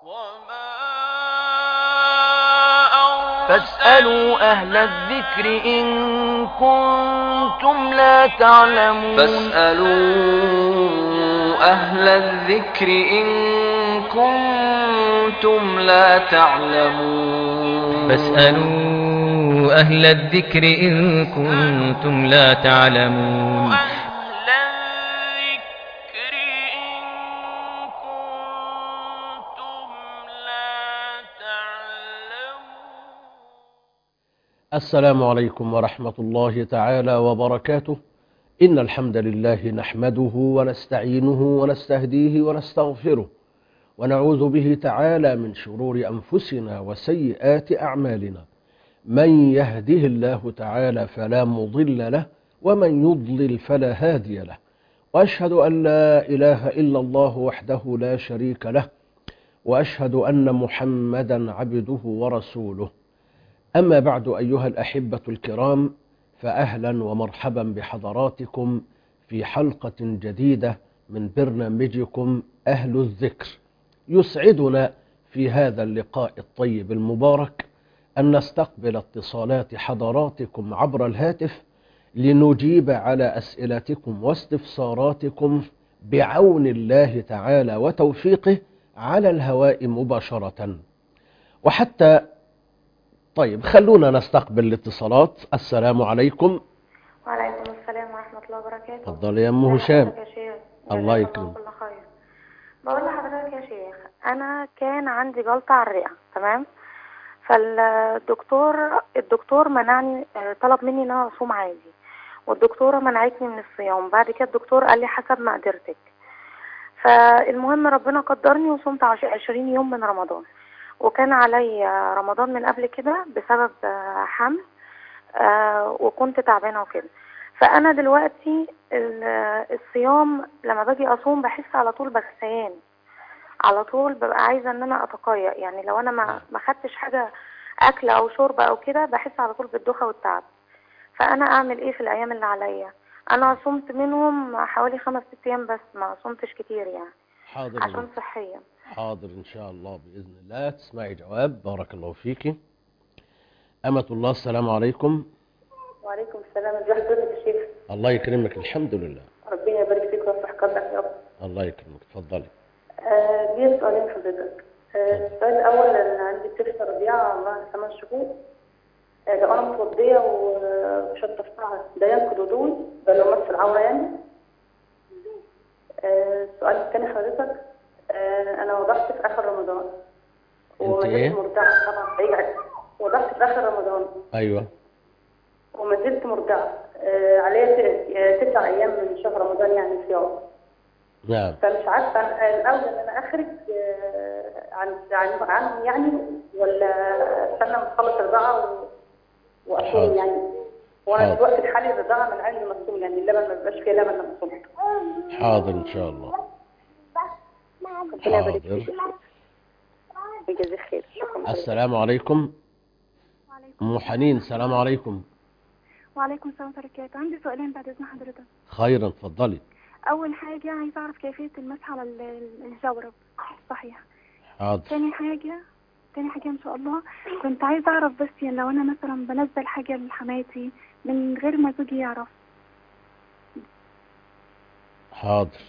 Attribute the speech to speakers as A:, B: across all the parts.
A: فاسألوا أهل الذكر إن كنتم لا تعلمون
B: فاسألوا أهل الذكر إن كنتم لا تعلمون
C: فاسألوا أهل الذكر إن كنتم لا تعلمون
A: أهل الذكر إن كنتم لا تعلمون
D: السلام عليكم ورحمة الله تعالى وبركاته إن الحمد لله نحمده ونستعينه ونستهديه ونستغفره ونعوذ به تعالى من شرور أنفسنا وسيئات أعمالنا من يهده الله تعالى فلا مضل له ومن يضلل فلا هادي له وأشهد أن لا إله إلا الله وحده لا شريك له وأشهد أن محمدا عبده ورسوله أما بعد أيها الأحبة الكرام فأهلا ومرحبا بحضراتكم في حلقة جديدة من برنامجكم أهل الذكر يسعدنا في هذا اللقاء الطيب المبارك أن نستقبل اتصالات حضراتكم عبر الهاتف لنجيب على أسئلتكم واستفساراتكم بعون الله تعالى وتوفيقه على الهواء مباشرة وحتى طيب خلونا نستقبل الاتصالات السلام عليكم
E: وعليكم السلام ورحمة الله وبركاته
D: اتفضل يا ام هشام
E: يا شيخ
D: الله
E: جزاك
D: يكرمك.
E: كل خير بقول لحضرتك يا شيخ أنا كان عندي جلطة على الرئة تمام فالدكتور الدكتور منعني آه، طلب مني ان انا اصوم عادي والدكتورة منعتني من الصيام بعد كده الدكتور قال لي حسب مقدرتك فالمهم ربنا قدرني وصمت عش- عشرين يوم من رمضان وكان عليا رمضان من قبل كده بسبب آه، حمل آه، وكنت تعبانة وكده فأنا دلوقتي ال- الصيام لما باجي أصوم بحس على طول بغثيان على طول ببقى عايزة إن أنا أتقيأ يعني لو أنا ما ما خدتش حاجة أكل أو شرب أو كده بحس على طول بالدوخة والتعب فأنا أعمل إيه في الأيام اللي عليا أنا صمت منهم حوالي خمس ست أيام بس ما صمتش كتير يعني
D: حاضر
E: عشان صحيا
D: حاضر إن شاء الله بإذن الله تسمعي جواب بارك الله فيك أمة الله السلام عليكم
E: وعليكم السلام ازي حضرتك يا شيخ
D: الله يكرمك الحمد لله
E: ربنا يبارك فيك ويصلح قدرك يا رب
D: الله يكرمك تفضلي
E: آه، ليا سؤالين حضرتك آه، السؤال الأول أنا عندي طفلة رضيعة عمرها ثمان شهور آه، لو أنا متوضية و- وشطفتها ده ينقض وضوءي ده لو مس العورة يعني آه، السؤال الثاني حضرتك آه، أنا وضعت في آخر رمضان وما
D: إيه؟
E: زلت مرضعة طبعا رجعت وضعت في آخر رمضان
D: أيوة
E: وما زلت مرضعة آه، عليا ت- تسع أيام من شهر رمضان يعني صيام
D: نعم
E: فمش عارفه أنا- الاول ان انا اخرج آه، عن عن عنهم يعني ولا استنى ما اخلص الرضاعه و-
D: حاضر.
E: واصوم يعني وانا
D: حاضر.
E: دلوقتي في حالي الرضاعه من عين المصوم يعني اللبن ما بيبقاش فيه لبن لما صمت
D: حاضر إن شاء الله
E: ربنا يبارك
D: حاضر.
E: فيك يجازيك خير شكرا
D: السلام عليكم أم حنين السلام عليكم
F: وعليكم السلام ورحمة الله وبركاته عندي سؤالين بعد إذن حضرتك
D: خيرا اتفضلي
F: أول حاجة عايزة أعرف كيفية المسح على ال- ال- الجورب صحيح
D: حاضر
F: تاني حاجة تاني حاجة إن شاء الله كنت عايزة أعرف بس يعني لو أنا مثلا بنزل حاجة لحماتي من غير ما زوجي يعرف
D: حاضر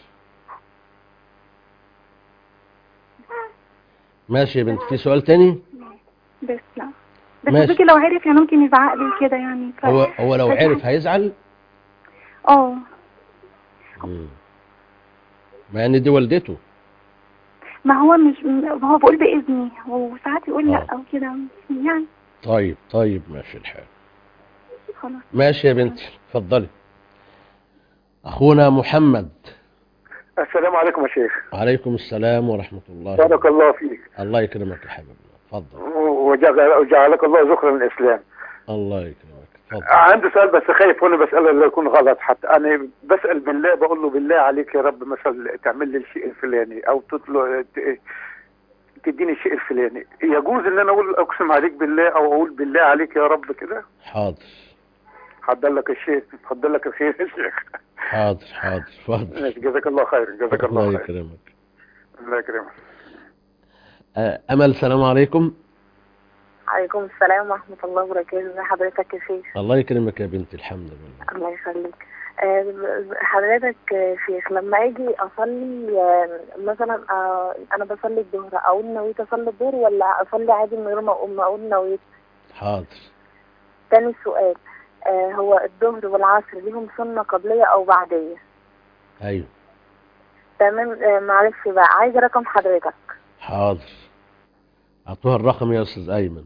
D: ماشي يا بنت في سؤال تاني
F: بس لا بس
D: ماشي.
F: زوجي لو عرف يعني ممكن يزعق لي كده يعني ف...
D: هو هو لو
F: بس-
D: عرف هيزعل
F: اه
D: مم. مع ان دي والدته
F: ما هو مش ما هو بقول بإذني وساعات يقول لا
D: آه.
F: أو كده يعني
D: طيب طيب ماشي الحال
F: خلاص
D: ماشي يا بنتي اتفضلي اخونا محمد
G: السلام عليكم يا شيخ
D: عليكم السلام ورحمة الله
G: بارك الله فيك
D: الله يكرمك يا حبيبنا اتفضل
G: وجعل- وجعلك الله ذكرا للإسلام
D: الله يكرمك اتفضل
G: عندي سؤال بس خايف وانا بسأله لا يكون غلط حتى انا بسأل بالله بقول له بالله عليك يا رب مثلا تعمل لي الشيء الفلاني او تطلع ت- تديني الشيء الفلاني يجوز ان انا اقول اقسم عليك بالله او اقول بالله عليك يا رب كده
D: حاضر
G: حضر لك الشيء حضر لك الخير يا شيخ
D: حاضر حاضر اتفضل
G: ماشي، جزاك الله خير جزاك
D: الله
G: الله خير
D: يكرمك
G: الله يكرمك
D: آه، امل السلام عليكم
E: عليكم السلام ورحمة الله وبركاته ازي حضرتك يا شيخ
D: الله يكرمك يا بنتي الحمد لله
E: الله يخليك آه، حضرتك آه، شيخ لما اجي اصلي آه، مثلا آه، انا بصلي الظهر اقول نويت اصلي الظهر ولا اصلي عادي من غير ما اقول ما اقول نويت
D: حاضر
E: تاني سؤال آه، هو الظهر والعصر ليهم سنة قبلية او بعدية
D: ايوه
E: تمام آه، معلش بقى عايزة رقم حضرتك
D: حاضر اعطوها الرقم يا استاذ ايمن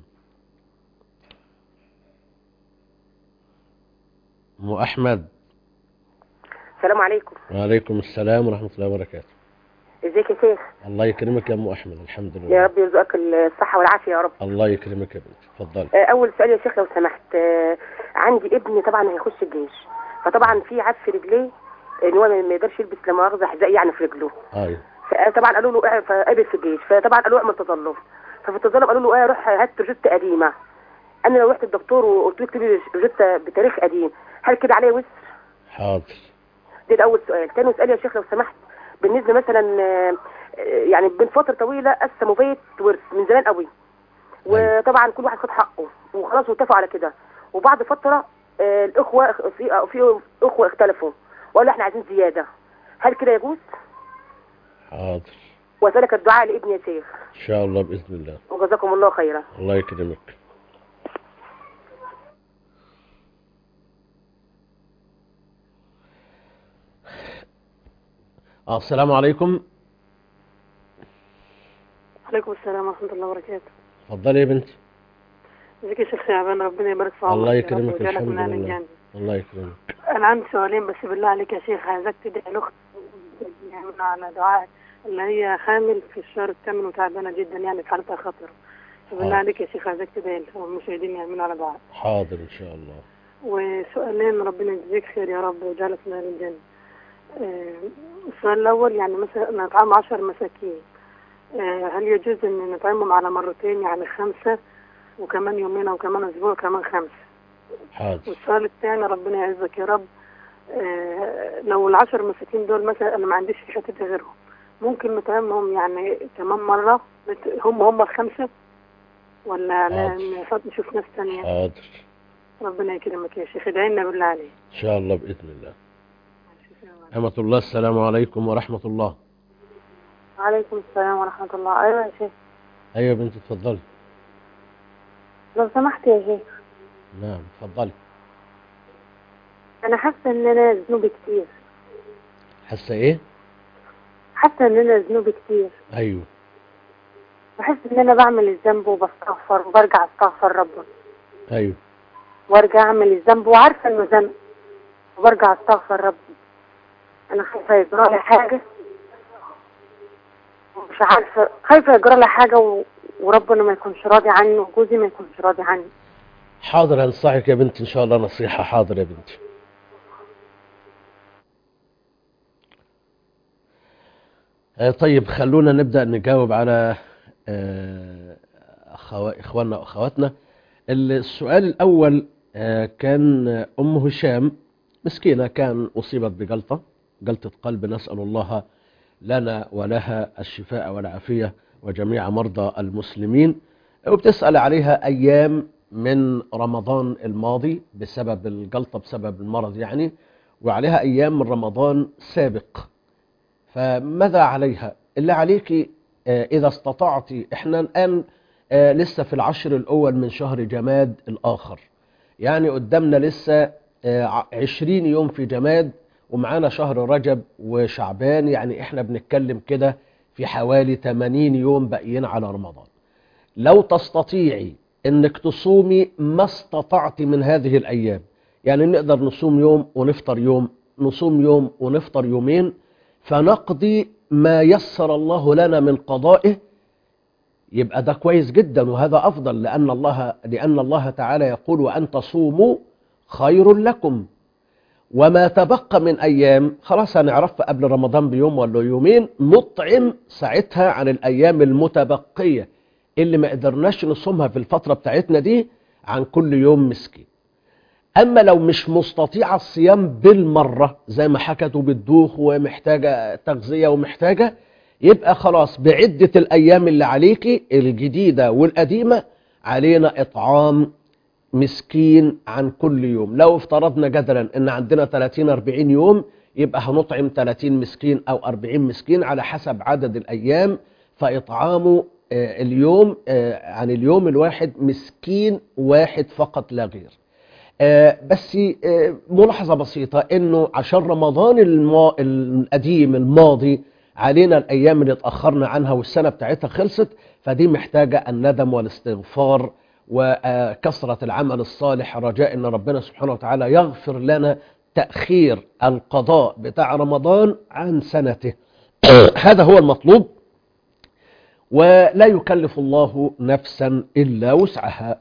D: ام احمد
H: السلام عليكم
D: وعليكم السلام ورحمه الله وبركاته
H: ازيك يا شيخ
D: الله يكرمك يا ام احمد الحمد
H: يا
D: لله
H: رب يرزقك الصحه والعافيه يا رب
D: الله يكرمك يا بنتي اتفضلي
H: آه، اول سؤال يا شيخ لو سمحت آه، عندي ابن طبعا هيخش الجيش فطبعا في عب في رجليه ان هو ما يقدرش يلبس لا مؤاخذه حذاء يعني في رجله
D: ايوه
H: فطبعا قالوا له اعمل- فقابل في الجيش فطبعا قالوا له اعمل تظلف ففي التظلف قالوا له ايه روح هات روجيتا قديمه انا لو رحت الدكتور وقلت له اكتبي روجيتا بتاريخ قديم هل كده عليا وزر
D: حاضر
H: ده, ده اول سؤال تاني سؤال يا شيخ لو سمحت بالنسبه مثلا آه، آه، يعني من فتره طويله قسموا بيت ورث من زمان قوي وطبعا كل واحد خد حقه وخلاص واتفقوا على كده وبعد فتره آه، الاخوه اخ- في آه، في اخوه اختلفوا وقالوا احنا عايزين زياده هل كده يجوز
D: حاضر
H: واسالك الدعاء لابني يا شيخ
D: ان شاء الله باذن الله
H: وجزاكم الله خيرا
D: الله يكرمك اه السلام عليكم
I: عليكم السلام ورحمة الله وبركاته
D: اتفضلي يا بنتي
I: ازيك يا شيخ شعبان ربنا يبارك في عمرك
D: الله
I: يا رب
D: يكرمك
I: ويجعلك
D: الحمد
I: من أهل
D: لله
I: الجنة
D: الله يكرمك
I: أنا عندي سؤالين بس بالله عليك يا شيخ عايزاك تدعي الأخت يعني على دعاء اللي هي حامل في الشهر الثامن وتعبانة جدا يعني في حالتها خطر فبالله
D: حاضر.
I: عليك يا شيخ عايزاك تدعي لها والمشاهدين يعملوا على دعاء
D: حاضر ان شاء الله
I: وسؤالين ربنا يجزيك خير يا رب ويجعلك من أهل الجنة آه، السؤال الأول يعني مثلا نطعم عشر مساكين آه، هل يجوز أن نطعمهم على مرتين يعني خمسة وكمان يومين أو كمان أسبوع كمان خمسة
D: حاضر
I: والسؤال الثاني ربنا يعزك يا رب آه، لو العشر مساكين دول مثلا أنا ما عنديش في حتة غيرهم ممكن نطعمهم يعني كمان مرة بت- هم هم الخمسة ولا ن-
D: حاضر.
I: نحط نشوف ناس تانية
D: حاضر
I: ربنا يكرمك يا شيخ ادعي لنا بالله عليك
D: ان شاء الله باذن الله أمة الله السلام عليكم ورحمة الله
E: وعليكم السلام ورحمة الله ايوه يا شيخ
D: أيوة يا بنتي اتفضلي
E: لو سمحت يا شيخ
D: نعم اتفضلي
E: انا حاسة ان انا ذنوبي كتير
D: حاسة إيه؟
E: حاسة ان انا ذنوبي كتير
D: أيوة
E: بحس ان انا بعمل الذنب وبستغفر وبرجع استغفر ربنا
D: أيوة
E: وارجع اعمل الذنب وعارفه انه ذنب وبرجع استغفر ربي انا خايفه يجرى لي حاجه مش عارفه خايفه يجرى لي حاجه و... وربنا ما يكونش راضي عني وجوزي ما يكونش راضي عني
D: حاضر هنصحك يا بنتي إن شاء الله نصيحة حاضر يا بنتي آه، طيب خلونا نبدأ نجاوب على آه، أخوا- إخواننا وأخواتنا السؤال الأول آه، كان أم هشام مسكينة كان أصيبت بجلطة جلطة قلب نسأل الله لنا ولها الشفاء والعافية وجميع مرضى المسلمين وبتسأل عليها أيام من رمضان الماضي بسبب الجلطة بسبب المرض يعني وعليها أيام من رمضان سابق فماذا عليها اللي عليك آه، إذا استطعت إحنا الآن آه، لسه في العشر الأول من شهر جماد الآخر يعني قدامنا لسه آه، ع- عشرين يوم في جماد ومعانا شهر رجب وشعبان يعني إحنا بنتكلم كده في حوالي 80 يوم باقيين على رمضان لو تستطيعي انك تصومي ما استطعت من هذه الايام يعني نقدر نصوم يوم ونفطر يوم نصوم يوم ونفطر يومين فنقضي ما يسر الله لنا من قضائه يبقى ده كويس جدا وهذا افضل لان الله لان الله تعالى يقول وان تصوموا خير لكم وما تبقى من ايام خلاص هنعرفها قبل رمضان بيوم ولا يومين نطعم ساعتها عن الايام المتبقيه اللي ما قدرناش نصومها في الفتره بتاعتنا دي عن كل يوم مسكين اما لو مش مستطيعه الصيام بالمره زي ما حكت وبتدوخ ومحتاجه تغذيه ومحتاجه يبقى خلاص بعدة الأيام اللي عليكي الجديدة والقديمة علينا إطعام مسكين عن كل يوم لو افترضنا جدلا ان عندنا 30 40 يوم يبقى هنطعم 30 مسكين او 40 مسكين على حسب عدد الايام فاطعام آه، اليوم آه، عن اليوم الواحد مسكين واحد فقط لا غير آه، بس آه، ملاحظة بسيطة انه عشان رمضان الما... القديم الماضي علينا الايام اللي اتأخرنا عنها والسنة بتاعتها خلصت فدي محتاجة الندم والاستغفار وكثرة العمل الصالح رجاء ان ربنا سبحانه وتعالى يغفر لنا تأخير القضاء بتاع رمضان عن سنته هذا هو المطلوب ولا يكلف الله نفسا إلا وسعها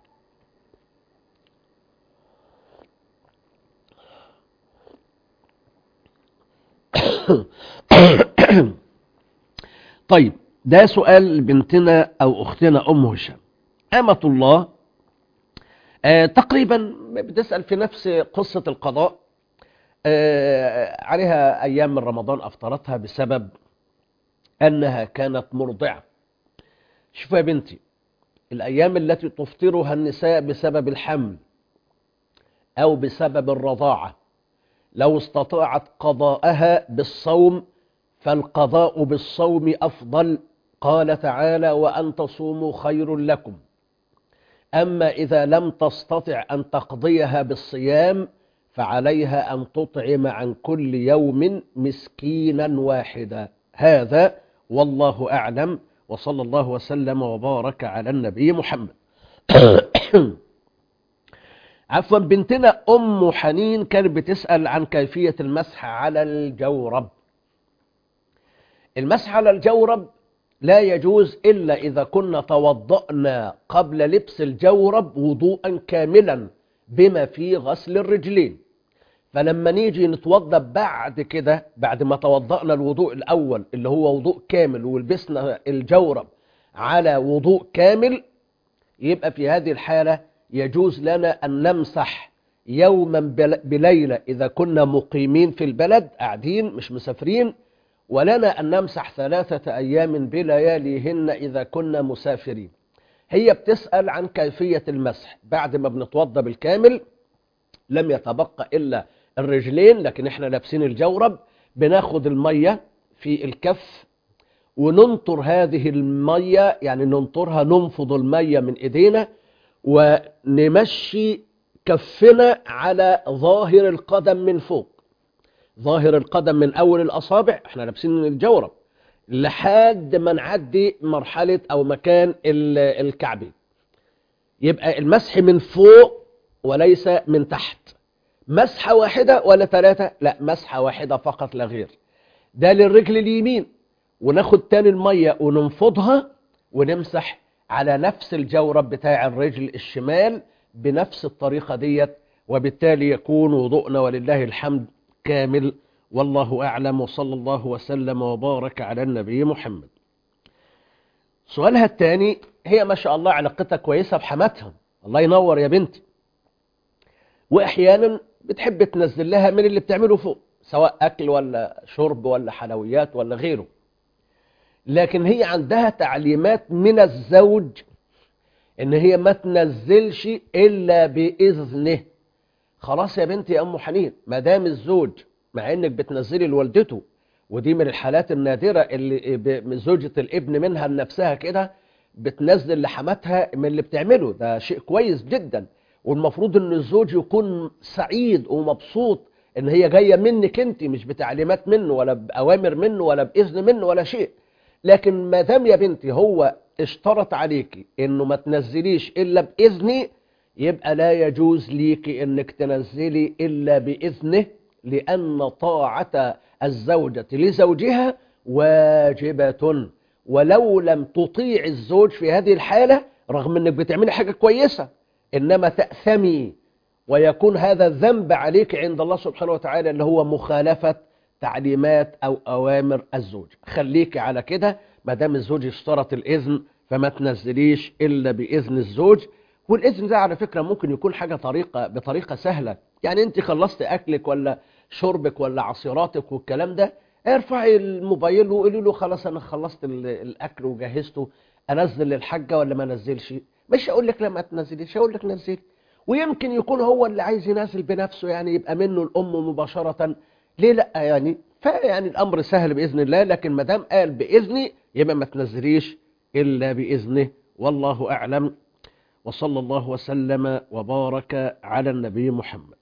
D: طيب ده سؤال بنتنا أو أختنا أم هشام أمة الله آه تقريبا بتسأل في نفس قصة القضاء آه عليها أيام من رمضان أفطرتها بسبب أنها كانت مرضعة شوف يا بنتي الأيام التي تفطرها النساء بسبب الحمل أو بسبب الرضاعة لو استطاعت قضاءها بالصوم فالقضاء بالصوم أفضل قال تعالى وأن تصوموا خير لكم أما إذا لم تستطع أن تقضيها بالصيام فعليها أن تطعم عن كل يوم مسكينا واحدا هذا والله أعلم وصلى الله وسلم وبارك على النبي محمد عفوا بنتنا أم حنين كانت بتسأل عن كيفية المسح على الجورب المسح على الجورب لا يجوز إلا إذا كنا توضأنا قبل لبس الجورب وضوءا كاملا بما فيه غسل الرجلين فلما نيجي نتوضأ بعد كده بعد ما توضأنا الوضوء الأول اللي هو وضوء كامل ولبسنا الجورب على وضوء كامل يبقى في هذه الحالة يجوز لنا أن نمسح يوما بليلة إذا كنا مقيمين في البلد قاعدين مش مسافرين ولنا أن نمسح ثلاثة أيام بلياليهن إذا كنا مسافرين هي بتسأل عن كيفية المسح بعد ما بنتوضى بالكامل لم يتبقى إلا الرجلين لكن احنا لابسين الجورب بناخد المية في الكف وننطر هذه المية يعني ننطرها ننفض المية من ايدينا ونمشي كفنا على ظاهر القدم من فوق ظاهر القدم من اول الاصابع احنا لابسين الجورب لحد ما نعدي مرحلة او مكان الكعبين يبقى المسح من فوق وليس من تحت مسحة واحدة ولا ثلاثة لا مسحة واحدة فقط لا غير ده للرجل اليمين وناخد تاني المية وننفضها ونمسح على نفس الجورب بتاع الرجل الشمال بنفس الطريقة ديت وبالتالي يكون وضوءنا ولله الحمد كامل والله أعلم وصلى الله وسلم وبارك على النبي محمد سؤالها الثاني هي ما شاء الله علاقتها كويسة بحماتها الله ينور يا بنتي وأحيانا بتحب تنزل لها من اللي بتعمله فوق سواء أكل ولا شرب ولا حلويات ولا غيره لكن هي عندها تعليمات من الزوج ان هي ما تنزلش الا باذنه خلاص يا بنتي يا ام حنين ما دام الزوج مع انك بتنزلي لوالدته ودي من الحالات النادرة اللي زوجة الابن منها لنفسها كده بتنزل لحماتها من اللي بتعمله ده شيء كويس جدا والمفروض ان الزوج يكون سعيد ومبسوط ان هي جاية منك انت مش بتعليمات منه ولا بأوامر منه ولا بإذن منه ولا شيء لكن ما دام يا بنتي هو اشترط عليكي انه ما تنزليش الا باذني يبقى لا يجوز ليكي انك تنزلي الا باذنه لان طاعة الزوجة لزوجها واجبة ولو لم تطيع الزوج في هذه الحالة رغم انك بتعملي حاجة كويسة انما تأثمي ويكون هذا ذنب عليك عند الله سبحانه وتعالى اللي هو مخالفة تعليمات او اوامر الزوج خليك على كده ما دام الزوج اشترط الاذن فما تنزليش الا باذن الزوج والاذن ده على فكرة ممكن يكون حاجة طريقة بطريقة سهلة يعني انت خلصت اكلك ولا شربك ولا عصيراتك والكلام ده ارفعي الموبايل وقولي له خلاص انا خلصت ال- الاكل وجهزته انزل للحاجه ولا ما انزلش مش هقول لك لا ما تنزليش هقول لك نزلي ويمكن يكون هو اللي عايز ينزل بنفسه يعني يبقى منه الام مباشره ليه لا يعني فيعني الامر سهل باذن الله لكن ما دام قال باذني يبقى ما تنزليش الا باذنه والله اعلم وصلى الله وسلم وبارك على النبي محمد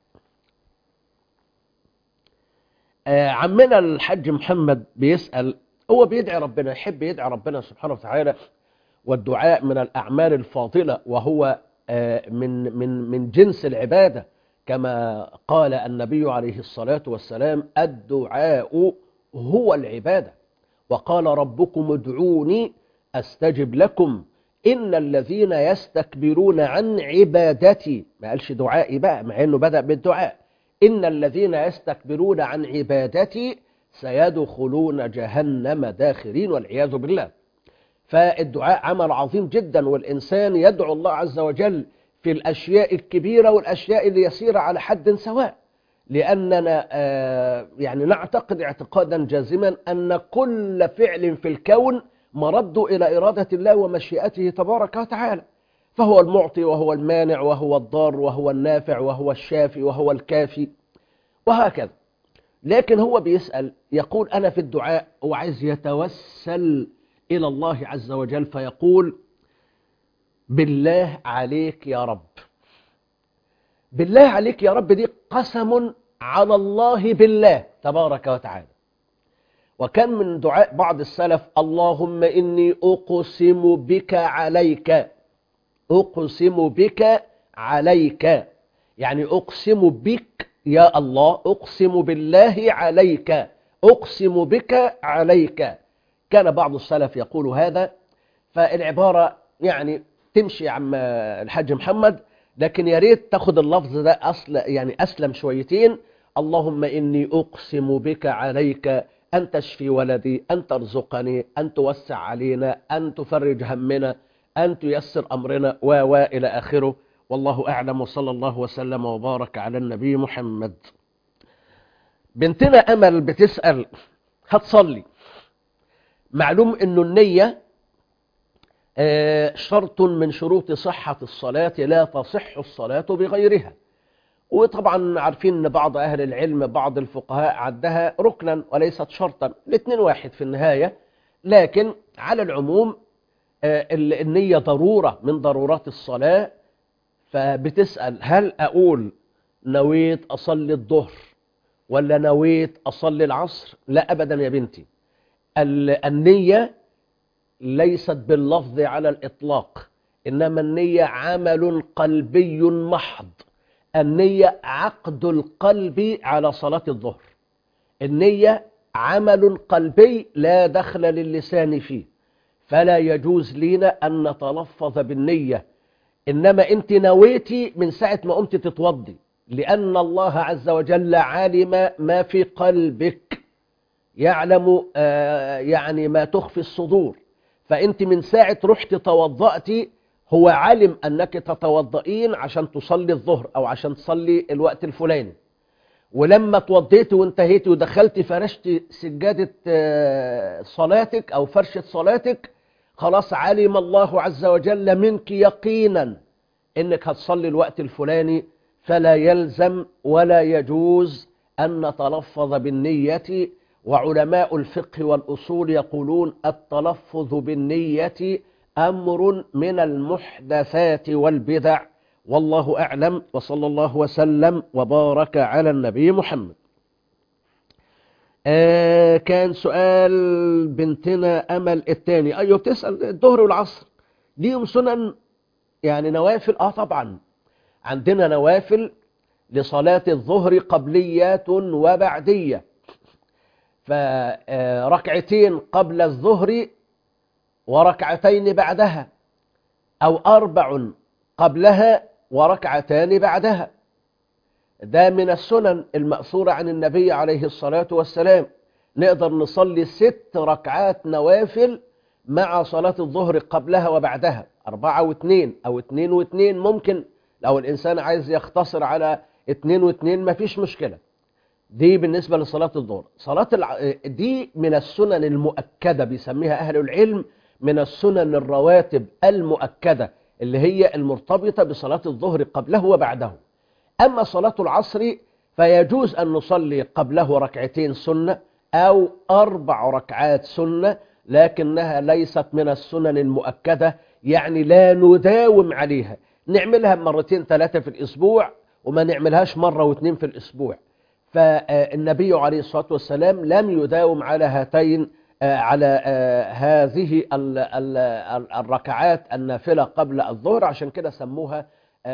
D: آه، عمنا الحاج محمد بيسأل هو بيدعي ربنا يحب يدعي ربنا سبحانه وتعالى والدعاء من الأعمال الفاضلة وهو آه، من من من جنس العبادة كما قال النبي عليه الصلاة والسلام الدعاء هو العبادة وقال ربكم ادعوني أستجب لكم إن الذين يستكبرون عن عبادتي ما قالش دعائي بقى مع أنه بدأ بالدعاء إن الذين يستكبرون عن عبادتي سيدخلون جهنم داخرين والعياذ بالله فالدعاء عمل عظيم جدا والإنسان يدعو الله عز وجل في الأشياء الكبيرة والأشياء اليسيرة على حد سواء لأننا آه، يعني نعتقد اعتقادا جازما أن كل فعل في الكون مرد إلى إرادة الله ومشيئته تبارك وتعالى فهو المعطي وهو المانع وهو الضار وهو النافع وهو الشافي وهو الكافي وهكذا لكن هو بيسأل يقول أنا في الدعاء وعايز يتوسل إلى الله عز وجل فيقول بالله عليك يا رب بالله عليك يا رب دي قسم على الله بالله تبارك وتعالى وكان من دعاء بعض السلف اللهم إني أقسم بك عليك أقسم بك عليك يعني أقسم بك يا الله أقسم بالله عليك أقسم بك عليك كان بعض السلف يقول هذا فالعبارة يعني تمشي يا عم الحاج محمد لكن يا ريت تاخد اللفظ ده أصل يعني أسلم شويتين اللهم إني أقسم بك عليك أن تشفي ولدي أن ترزقني أن توسع علينا أن تفرج همنا أن تيسر أمرنا و و إلى آخره والله أعلم وصلى الله وسلم وبارك على النبي محمد بنتنا أمل بتسأل هتصلي معلوم أنه النية آه، شرط من شروط صحة الصلاة لا تصح الصلاة بغيرها وطبعا عارفين ان بعض اهل العلم بعض الفقهاء عدها ركنا وليست شرطا الاثنين واحد في النهاية لكن على العموم آه، ال- النية ضرورة من ضرورات الصلاة فبتسأل هل أقول نويت أصلي الظهر ولا نويت أصلي العصر لا أبدا يا بنتي ال- النية ليست باللفظ على الإطلاق إنما النية عمل قلبي محض النية عقد القلب على صلاة الظهر النية عمل قلبي لا دخل للسان فيه فلا يجوز لنا أن نتلفظ بالنية إنما أنت نويتي من ساعة ما قمت تتوضي لأن الله عز وجل علم ما في قلبك يعلم آه، يعني ما تخفي الصدور فأنت من ساعة رحت توضأتي هو علم أنك تتوضئين عشان تصلي الظهر أو عشان تصلي الوقت الفلاني ولما توضيتي وانتهيتي ودخلتي فرشتي سجادة آه، صلاتك أو فرشة صلاتك خلاص علم الله عز وجل منك يقينا انك هتصلي الوقت الفلاني فلا يلزم ولا يجوز أن نتلفظ بالنية وعلماء الفقه والأصول يقولون التلفظ بالنية أمر من المحدثات والبدع والله أعلم وصلى الله وسلم وبارك على النبي محمد آه كان سؤال بنتنا أمل الثاني أيوة بتسأل الظهر والعصر ليهم سنن يعني نوافل آه طبعا عندنا نوافل لصلاة الظهر قبليات وبعدية فركعتين قبل الظهر وركعتين بعدها أو أربع قبلها وركعتان بعدها ده من السنن المأثورة عن النبي عليه الصلاة والسلام نقدر نصلي ست ركعات نوافل مع صلاة الظهر قبلها وبعدها أربعة واثنين أو اثنين واثنين ممكن لو الإنسان عايز يختصر على اثنين واثنين مفيش مشكلة دي بالنسبة لصلاة الظهر صلاة الع... دي من السنن المؤكدة بيسميها أهل العلم من السنن الرواتب المؤكدة اللي هي المرتبطة بصلاة الظهر قبله وبعده أما صلاة العصر فيجوز أن نصلي قبله ركعتين سنة أو أربع ركعات سنة لكنها ليست من السنن المؤكدة يعني لا نداوم عليها نعملها مرتين ثلاثة في الأسبوع وما نعملهاش مرة واثنين في الأسبوع فالنبي عليه الصلاة والسلام لم يداوم على هاتين على هذه الركعات النافلة قبل الظهر عشان كده سموها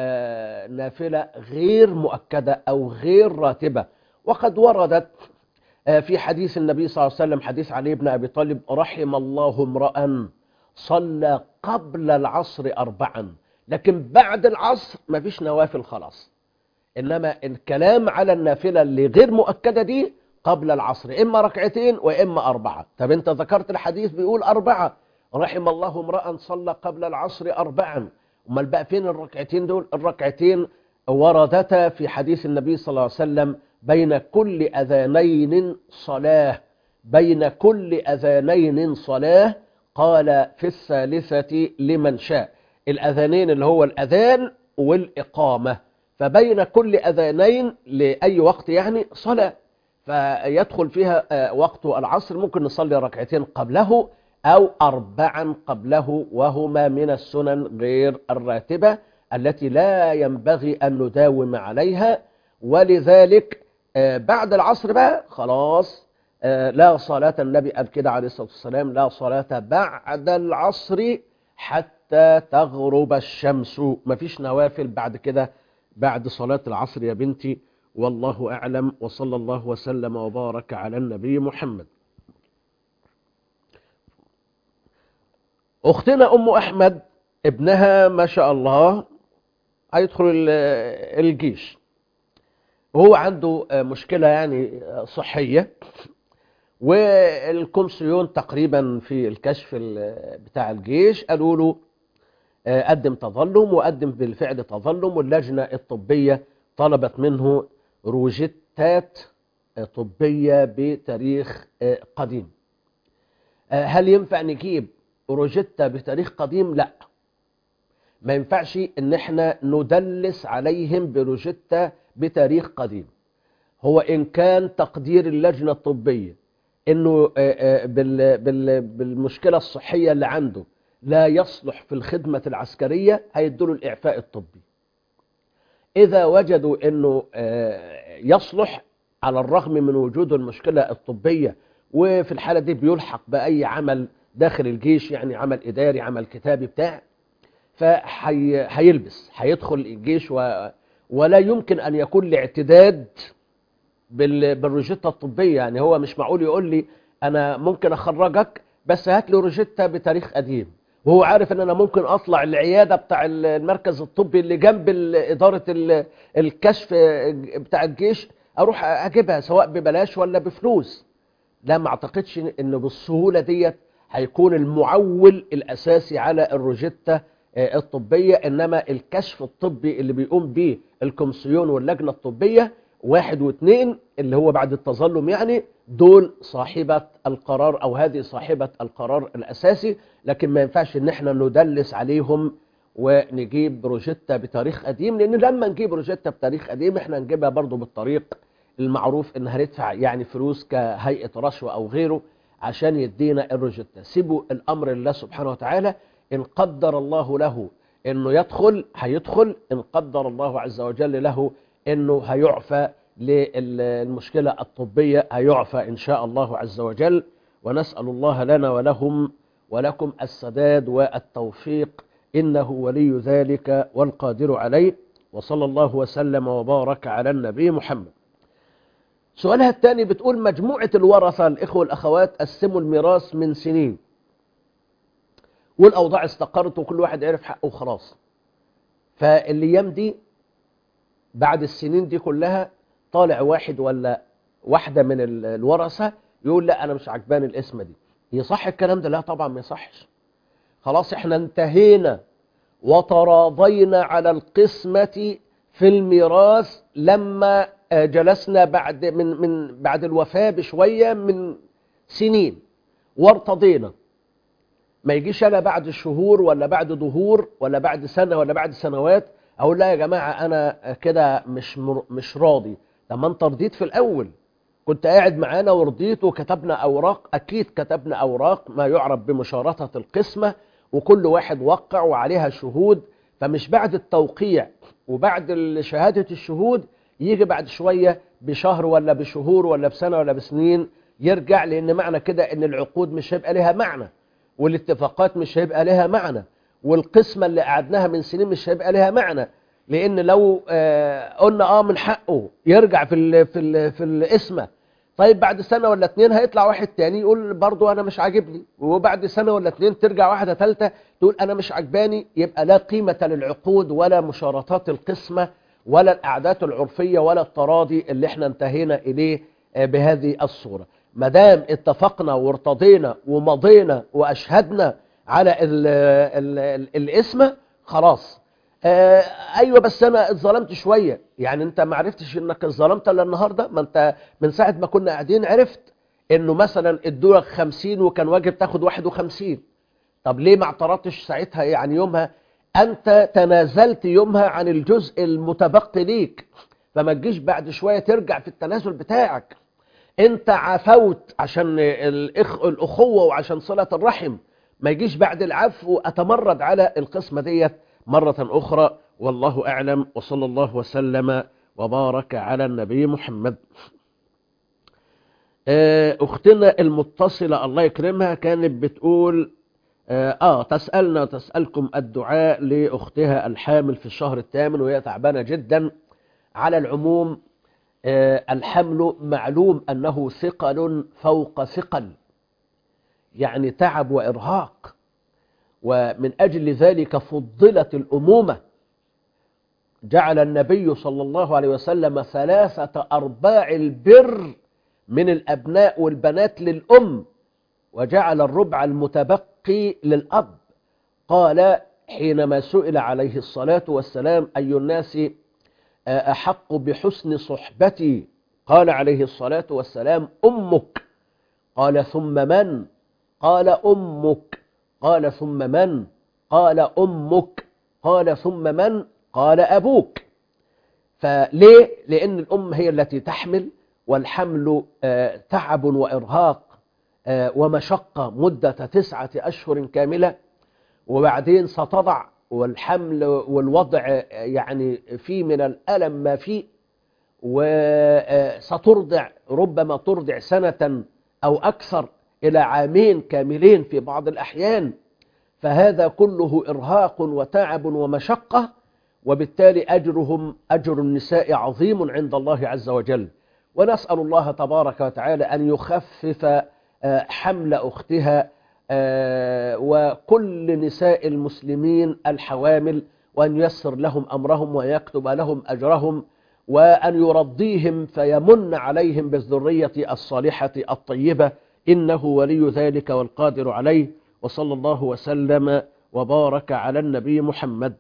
D: نافلة غير مؤكدة أو غير راتبة وقد وردت في حديث النبي صلى الله عليه وسلم حديث علي بن أبي طالب رحم الله امرأ صلى قبل العصر أربعا لكن بعد العصر ما فيش نوافل خلاص إنما الكلام على النافلة اللي غير مؤكدة دي قبل العصر إما ركعتين وإما أربعة طب أنت ذكرت الحديث بيقول أربعة رحم الله امرأ صلى قبل العصر أربعا امال بقى فين الركعتين دول الركعتين وردتا في حديث النبي صلى الله عليه وسلم بين كل أذانين صلاة بين كل أذانين صلاة قال في الثالثة لمن شاء الأذانين اللي هو الأذان والإقامة فبين كل أذانين لأي وقت يعني صلاة فيدخل فيها وقت العصر ممكن نصلي ركعتين قبله أو أربعا قبله وهما من السنن غير الراتبة التي لا ينبغي أن نداوم عليها ولذلك بعد العصر بقى خلاص لا صلاة النبي قال كده عليه الصلاة والسلام لا صلاة بعد العصر حتى تغرب الشمس مفيش نوافل بعد كده بعد صلاة العصر يا بنتي والله أعلم وصلى الله وسلم وبارك على النبي محمد أختنا أم أحمد ابنها ما شاء الله هيدخل الجيش وهو عنده مشكلة يعني صحية والكومسيون تقريبا في الكشف بتاع الجيش قالوا له قدم تظلم وقدم بالفعل تظلم واللجنة الطبية طلبت منه روجتات طبية بتاريخ قديم هل ينفع نجيب روجيتا بتاريخ قديم لا ما ينفعش ان احنا ندلس عليهم بروجيتا بتاريخ قديم هو ان كان تقدير اللجنة الطبية انه بال بال بالمشكلة الصحية اللي عنده لا يصلح في الخدمة العسكرية هيدوا الاعفاء الطبي اذا وجدوا انه يصلح على الرغم من وجود المشكلة الطبية وفي الحالة دي بيلحق بأي عمل داخل الجيش يعني عمل إداري عمل كتابي بتاع فهيلبس هيدخل الجيش و... ولا يمكن أن يكون الاعتداد بال... بالروجيتا الطبية يعني هو مش معقول يقول لي أنا ممكن أخرجك بس هات لي روجيتا بتاريخ قديم وهو عارف ان انا ممكن اطلع العياده بتاع المركز الطبي اللي جنب اداره الكشف بتاع الجيش اروح اجيبها سواء ببلاش ولا بفلوس لا ما اعتقدش ان بالسهوله ديت هيكون المعول الاساسي على الروجيتا الطبيه انما الكشف الطبي اللي بيقوم به الكومسيون واللجنه الطبيه واحد واثنين اللي هو بعد التظلم يعني دول صاحبة القرار او هذه صاحبة القرار الاساسي لكن ما ينفعش ان احنا ندلس عليهم ونجيب روجيتا بتاريخ قديم لان لما نجيب روجيتا بتاريخ قديم احنا نجيبها برضو بالطريق المعروف ان هندفع يعني فلوس كهيئة رشوة او غيره عشان يدينا الروجيتا سيبوا الامر لله سبحانه وتعالى ان قدر الله له انه يدخل هيدخل ان قدر الله عز وجل له انه هيعفى للمشكلة الطبية هيعفى ان شاء الله عز وجل ونسأل الله لنا ولهم ولكم السداد والتوفيق إنه ولي ذلك والقادر عليه وصلى الله وسلم وبارك على النبي محمد سؤالها الثاني بتقول مجموعة الورثة الإخوة والأخوات قسموا الميراث من سنين والأوضاع استقرت وكل واحد عرف حقه وخلاص فالأيام دي بعد السنين دي كلها طالع واحد ولا واحدة من الورثة يقول لا أنا مش عجباني الاسم دي يصح الكلام ده لا طبعا ما يصحش خلاص احنا انتهينا وتراضينا على القسمة في الميراث لما آه، جلسنا بعد من من بعد الوفاة بشوية من سنين وارتضينا ما يجيش انا بعد شهور ولا بعد ظهور ولا بعد سنة ولا بعد سنوات اقول لا يا جماعة انا كده مش مر- مش راضي طب ما انت رضيت في الاول كنت قاعد معانا ورضيت وكتبنا اوراق اكيد كتبنا اوراق ما يعرف بمشارطة القسمة وكل واحد وقع وعليها شهود فمش بعد التوقيع وبعد شهادة الشهود يجي بعد شوية بشهر ولا بشهور ولا بسنة ولا بسنين يرجع لان معنى كده ان العقود مش هيبقى لها معنى والاتفاقات مش هيبقى لها معنى والقسمة اللي قعدناها من سنين مش هيبقى لها معنى لان لو آه، قلنا اه من حقه يرجع في ال في ال في الاسمه طيب بعد سنة ولا اتنين هيطلع واحد تاني يقول برضو انا مش عاجبني وبعد سنة ولا اتنين ترجع واحدة تالتة تقول انا مش عجباني يبقى لا قيمة للعقود ولا مشارطات القسمة ولا الأعداد العرفية ولا التراضي اللي احنا انتهينا إليه آه، بهذه الصورة مدام اتفقنا وارتضينا ومضينا وأشهدنا على ال ال ال الاسم خلاص آه ايوه بس انا اتظلمت شويه يعني انت ما عرفتش انك اتظلمت الا النهارده ما انت من ساعه ما كنا قاعدين عرفت انه مثلا ادولك 50 وكان واجب تاخد 51 طب ليه ما اعترضتش ساعتها يعني يومها انت تنازلت يومها عن الجزء المتبقي ليك فما تجيش بعد شويه ترجع في التنازل بتاعك انت عفوت عشان الإخ... الاخوه وعشان صله الرحم ما يجيش بعد العفو اتمرد على القسمه ديت مرة أخرى والله أعلم وصلى الله وسلم وبارك على النبي محمد آه، أختنا المتصلة الله يكرمها كانت بتقول آه, آه تسألنا وتسألكم الدعاء لأختها الحامل في الشهر الثامن وهي تعبانة جدا على العموم آه الحمل معلوم أنه ثقل فوق ثقل يعني تعب وإرهاق ومن أجل ذلك فضلت الأمومة جعل النبي صلى الله عليه وسلم ثلاثة أرباع البر من الأبناء والبنات للأم وجعل الربع المتبقي للأب قال حينما سئل عليه الصلاة والسلام أي الناس أحق بحسن صحبتي قال عليه الصلاة والسلام أمك قال ثم من قال أمك قال ثم من قال أمك قال ثم من قال أبوك فليه لأن الأم هي التي تحمل والحمل آه، تعب وإرهاق آه، ومشقة مدة تسعة أشهر كاملة وبعدين ستضع والحمل والوضع آه، يعني فيه من الألم ما فيه وسترضع ربما ترضع سنة أو أكثر إلى عامين كاملين في بعض الأحيان فهذا كله إرهاق وتعب ومشقة وبالتالي أجرهم أجر النساء عظيم عند الله عز وجل ونسأل الله تبارك وتعالى أن يخفف آه، حمل أختها آه، وكل نساء المسلمين الحوامل وأن ييسر لهم أمرهم ويكتب لهم أجرهم وأن يرضيهم فيمن عليهم بالذرية الصالحة الطيبة إنه ولي ذلك والقادر عليه وصلى الله وسلم وبارك على النبي محمد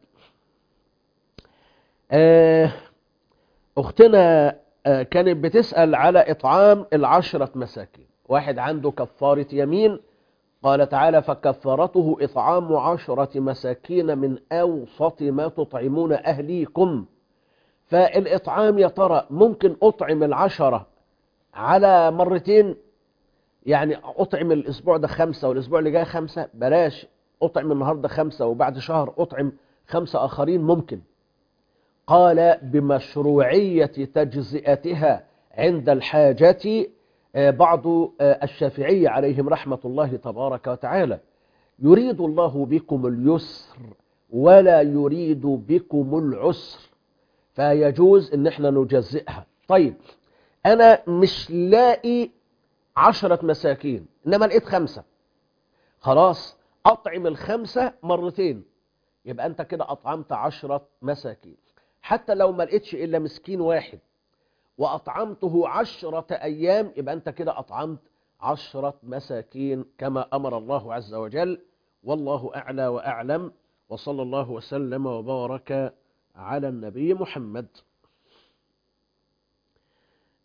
D: آه، أختنا آه، كانت بتسأل على إطعام العشرة مساكين واحد عنده كفارة يمين قال تعالى فكفارته إطعام عشرة مساكين من أوسط ما تطعمون أهليكم فالإطعام يا ترى ممكن أطعم العشرة على مرتين يعني أطعم الأسبوع ده خمسة والأسبوع اللي جاي خمسة بلاش أطعم النهاردة خمسة وبعد شهر أطعم خمسة آخرين ممكن قال بمشروعية تجزئتها عند الحاجة آه، بعض آه، الشافعية عليهم رحمة الله تبارك وتعالى يريد الله بكم اليسر ولا يريد بكم العسر فيجوز ان احنا نجزئها طيب انا مش لاقي عشرة مساكين انما لقيت خمسة خلاص اطعم الخمسة مرتين يبقى انت كده اطعمت عشرة مساكين حتى لو ما لقيتش الا مسكين واحد واطعمته عشرة ايام يبقى انت كده اطعمت عشرة مساكين كما امر الله عز وجل والله اعلى واعلم وصلى الله وسلم وبارك على النبي محمد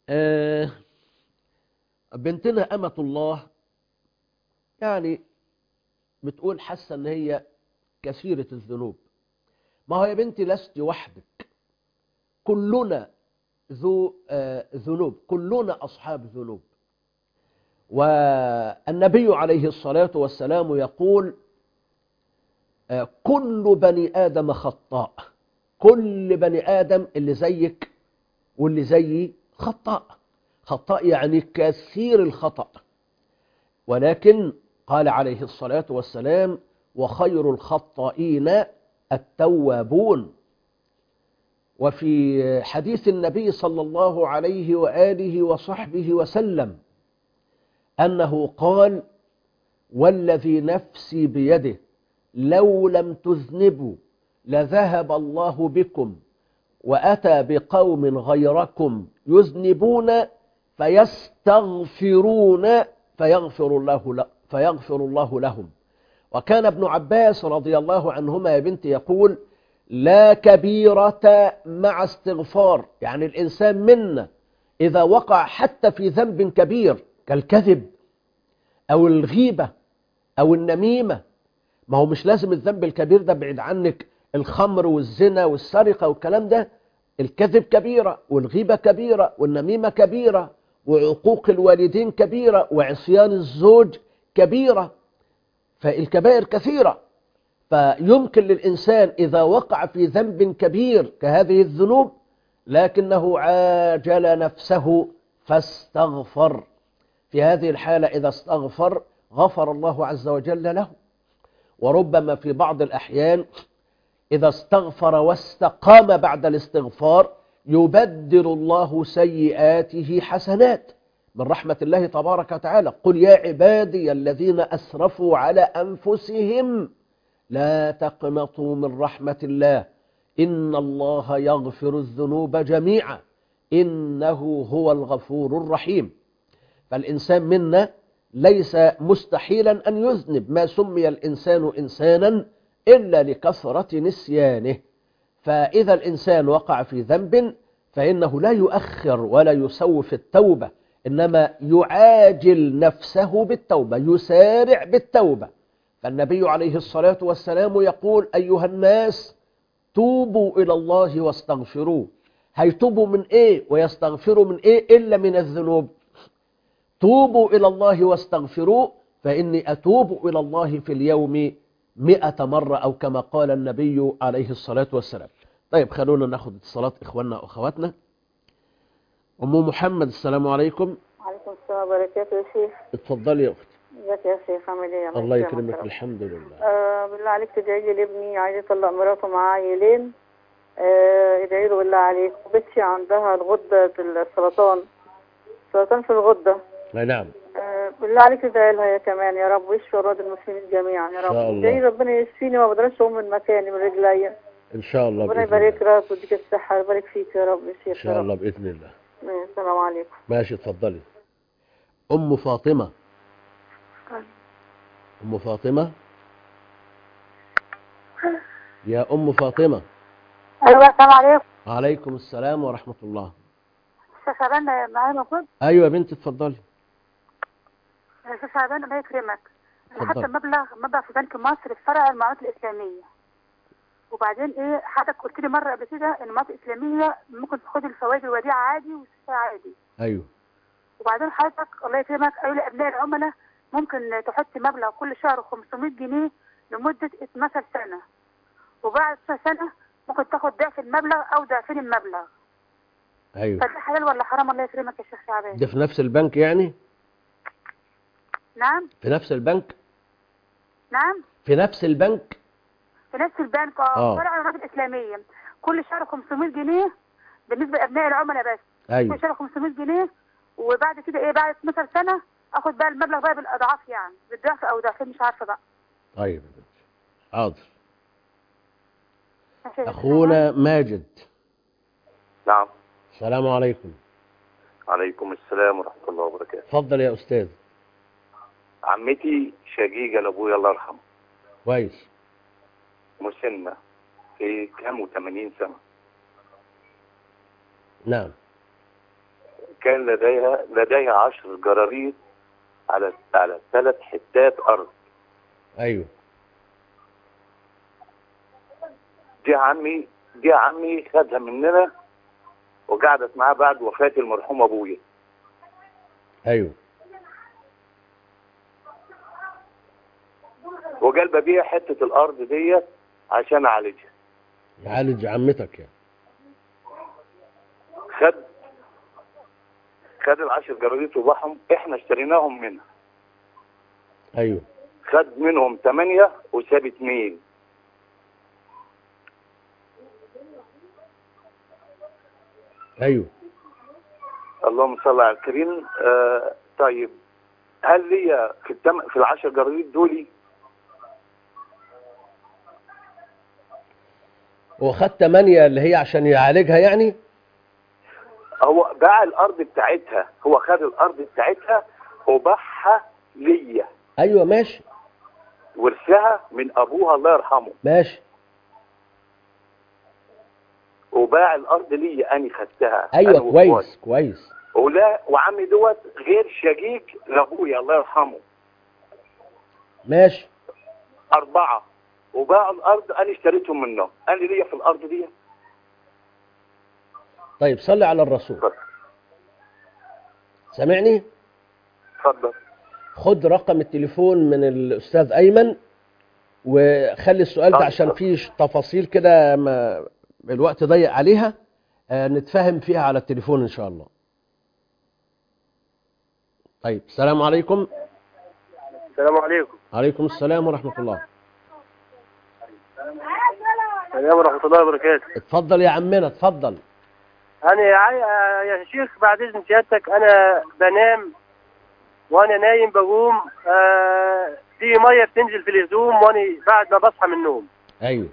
D: آه بنتنا أمة الله يعني بتقول حاسة ان هي كثيرة الذنوب ما هو يا بنتي لست وحدك كلنا ذو آه ذنوب كلنا أصحاب ذنوب والنبي عليه الصلاة والسلام يقول آه كل بني آدم خطاء كل بني آدم اللي زيك واللي زيي خطاء خطاء يعني كثير الخطأ ولكن قال عليه الصلاة والسلام وخير الخطائين التوابون وفي حديث النبي صلى الله عليه وآله وصحبه وسلم أنه قال والذي نفسي بيده لو لم تذنبوا لذهب الله بكم وأتى بقوم غيركم يذنبون فيستغفرون فيغفر الله له فيغفر الله لهم وكان ابن عباس رضي الله عنهما يا بنتي يقول لا كبيرة مع استغفار يعني الإنسان منا إذا وقع حتى في ذنب كبير كالكذب أو الغيبة أو النميمة ما هو مش لازم الذنب الكبير ده بعيد عنك الخمر والزنا والسرقة والكلام ده الكذب كبيرة والغيبة كبيرة والنميمة كبيرة وعقوق الوالدين كبيرة وعصيان الزوج كبيرة فالكبائر كثيرة فيمكن للإنسان إذا وقع في ذنب كبير كهذه الذنوب لكنه عاجل نفسه فاستغفر في هذه الحالة إذا استغفر غفر الله عز وجل له وربما في بعض الأحيان إذا استغفر واستقام بعد الاستغفار يبدل الله سيئاته حسنات من رحمة الله تبارك وتعالى قل يا عبادي الذين أسرفوا على أنفسهم لا تقنطوا من رحمة الله إن الله يغفر الذنوب جميعا إنه هو الغفور الرحيم فالإنسان منا ليس مستحيلا أن يذنب ما سمي الإنسان إنسانا إلا لكثرة نسيانه فإذا الإنسان وقع في ذنب فإنه لا يؤخر ولا يسوف التوبة إنما يعاجل نفسه بالتوبة يسارع بالتوبة فالنبي عليه الصلاة والسلام يقول أيها الناس توبوا إلى الله واستغفروه هيتوبوا من إيه ويستغفروا من إيه إلا من الذنوب توبوا إلى الله واستغفروه فإني أتوب إلى الله في اليوم مئة مرة أو كما قال النبي عليه الصلاة والسلام طيب خلونا ناخد اتصالات إخواننا وأخواتنا أم محمد السلام عليكم
J: وعليكم السلام وبركاته يا شيخ
D: اتفضلي يا أختي
J: ازيك يا شيخ عامل ايه
D: الله يكرمك الحمد لله
J: آه بالله عليك تدعي لي لابني عايز يطلق مراته معاه عيلين آه ادعي له بالله عليك وبنتي عندها الغدة السرطان سرطان في الغدة
D: أي نعم
J: آه بالله عليك تدعي لها هي كمان يا رب ويشفي اولاد المسلمين جميعا يا
D: إن شاء
J: رب
D: الله.
J: ادعي ربنا يشفيني ما بقدرش اقوم من مكاني من رجليا
D: إن شاء الله
J: ربنا
D: بإذن الله
J: يبارك لك ويديك الصحة ويبارك فيك يا رب يا
D: إن
J: شيخ
D: شاء
J: يا
D: الله
J: رب
D: بإذن الله
J: ماشي، السلام عليكم
D: ماشي اتفضلي أم فاطمة أم فاطمة يا أم فاطمة
K: ايوه السلام عليكم
D: عليكم السلام ورحمة الله
K: استاذ شعبان معايا موجود
D: أيوة يا بنتي اتفضلي
K: استاذ شعبان الله يكرمك انا
D: اتفضل.
K: حاطه مبلغ مبلغ في بنك مصر في فرع المعونات الاسلاميه وبعدين ايه حضرتك قلت لي مره قبل كده ان المعونات الاسلاميه ممكن تاخد الفوائد الوديعه عادي والسلفه عادي
D: أيوة
K: وبعدين حضرتك الله يكرمك قالوا لي ابناء العملاء ممكن تحط مبلغ كل شهر 500 جنيه لمده 12 سنه وبعد 12 سنه ممكن تاخد ضعف المبلغ او ضعفين المبلغ
D: أيوة
K: فده حلال ولا حرام الله يكرمك يا شيخ شعبان
D: ده في نفس البنك يعني
K: نعم
D: في نفس البنك
K: نعم
D: في نفس البنك
K: في نفس البنك
D: آه.
K: اه فرع الرابط الاسلاميه كل شهر 500 جنيه بالنسبه لابناء العملاء بس
D: أيوة
K: كل شهر 500 جنيه وبعد كده ايه بعد 12 سنه اخد بقى المبلغ بقى بالاضعاف يعني بالضعف او ضعفين مش عارفه بقى
D: طيب يا بنتي حاضر
K: ماشي يا شيخ
D: أخونا ماجد
L: نعم
D: السلام عليكم
L: عليكم السلام ورحمة الله وبركاته
D: اتفضل يا أستاذ
L: عمتي شقيقة لأبويا الله يرحمه
D: كويس
L: مسنة في كام وثمانين سنة
D: نعم
L: كان لديها لديها عشر جراريد على على ثلاث حتات ارض
D: ايوه
L: دي عمي دي عمي خدها مننا وقعدت معاه بعد وفاة المرحوم ابويا
D: ايوه
L: وقال ببيع حتة الارض ديت عشان اعالجها
D: يعالج عمتك يعني
L: خد خد العشر جراريد وباعهم احنا اشتريناهم منها
D: ايوه
L: خد منهم ثمانية وساب اثنين
D: ايوه
L: اللهم صل على الكريم آه طيب هل ليا في التم... في العشر جراريد دولي
D: وخد 8 اللي هي عشان يعالجها يعني
L: هو باع الارض بتاعتها هو خد الارض بتاعتها وباعها ليا
D: ايوه ماشي
L: ورثها من ابوها الله يرحمه
D: ماشي
L: وباع الارض ليا اني خدتها
D: ايوه
L: أنا وإخواتي.
D: كويس كويس
L: ولا وعمي دوت غير شقيق لابويا الله يرحمه
D: ماشي
L: اربعه وباعوا الارض انا اشتريتهم منه انا ليا في الارض دي
D: طيب صلي على الرسول سامعني
L: اتفضل
D: خد رقم التليفون من الاستاذ ايمن وخلي السؤال ده
L: طيب.
D: عشان فيه تفاصيل كده ما الوقت ضيق عليها آه، نتفاهم فيها على التليفون ان شاء الله طيب السلام عليكم
M: السلام عليكم
D: عليكم السلام ورحمة الله
M: السلام ورحمة الله وبركاته
D: اتفضل يا عمنا اتفضل
M: أنا عاي... يا شيخ بعد إذن سيادتك أنا بنام وأنا نايم بقوم آه في مية بتنزل في الهدوم وأنا بعد ما بصحى من النوم
D: ايوه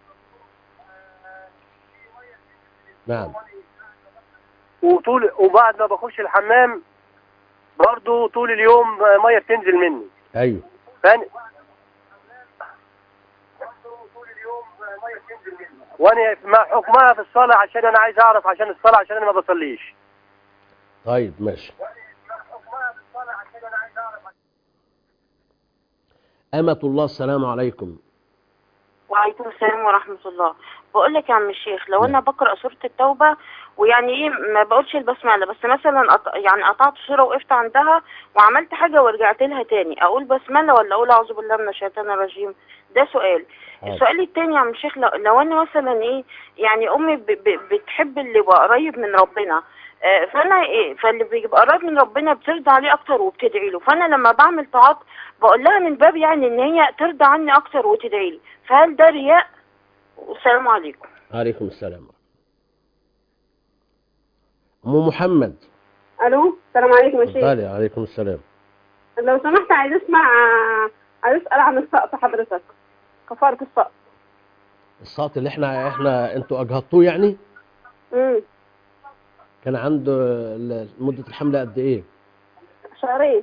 D: نعم
M: وطول وبعد ما بخش الحمام برضو طول اليوم آه، مية بتنزل مني
D: ايوه
M: فأنا وأنا مع حكمها في الصلاة عشان أنا عايز أعرف عشان الصلاة عشان أنا ما بصليش
D: طيب ماشي أمة الله السلام عليكم
N: وعليكم السلام ورحمة الله بقول لك يا عم الشيخ لو انا بقرأ سورة التوبة ويعني ايه ما بقولش البسملة بس مثلا قط... يعني قطعت سورة وقفت عندها وعملت حاجة ورجعت لها تاني اقول بسملة ولا اقول اعوذ بالله من الشيطان الرجيم ده سؤال السؤال التاني يا عم الشيخ لو, لو انا مثلا ايه يعني امي ب... ب... بتحب اللي يبقى قريب من ربنا آه، فانا إيه فاللي بيبقى قريب من ربنا بترضى عليه اكتر وبتدعي له فانا لما بعمل طاعات بقول لها من باب يعني ان هي ترضى عني اكتر وتدعي لي فهل ده رياء والسلام عليكم
D: عليكم السلام أم محمد
O: الو السلام عليكم يا شيخ
D: اتفضلي عليكم السلام
O: لو سمحت عايز اسمع عايز اسال عن السقط حضرتك كفاره السقط
D: السقط اللي احنا احنا انتوا اجهضتوه يعني
O: امم
D: كان عنده ال- مدة الحمل قد ايه
O: شهرين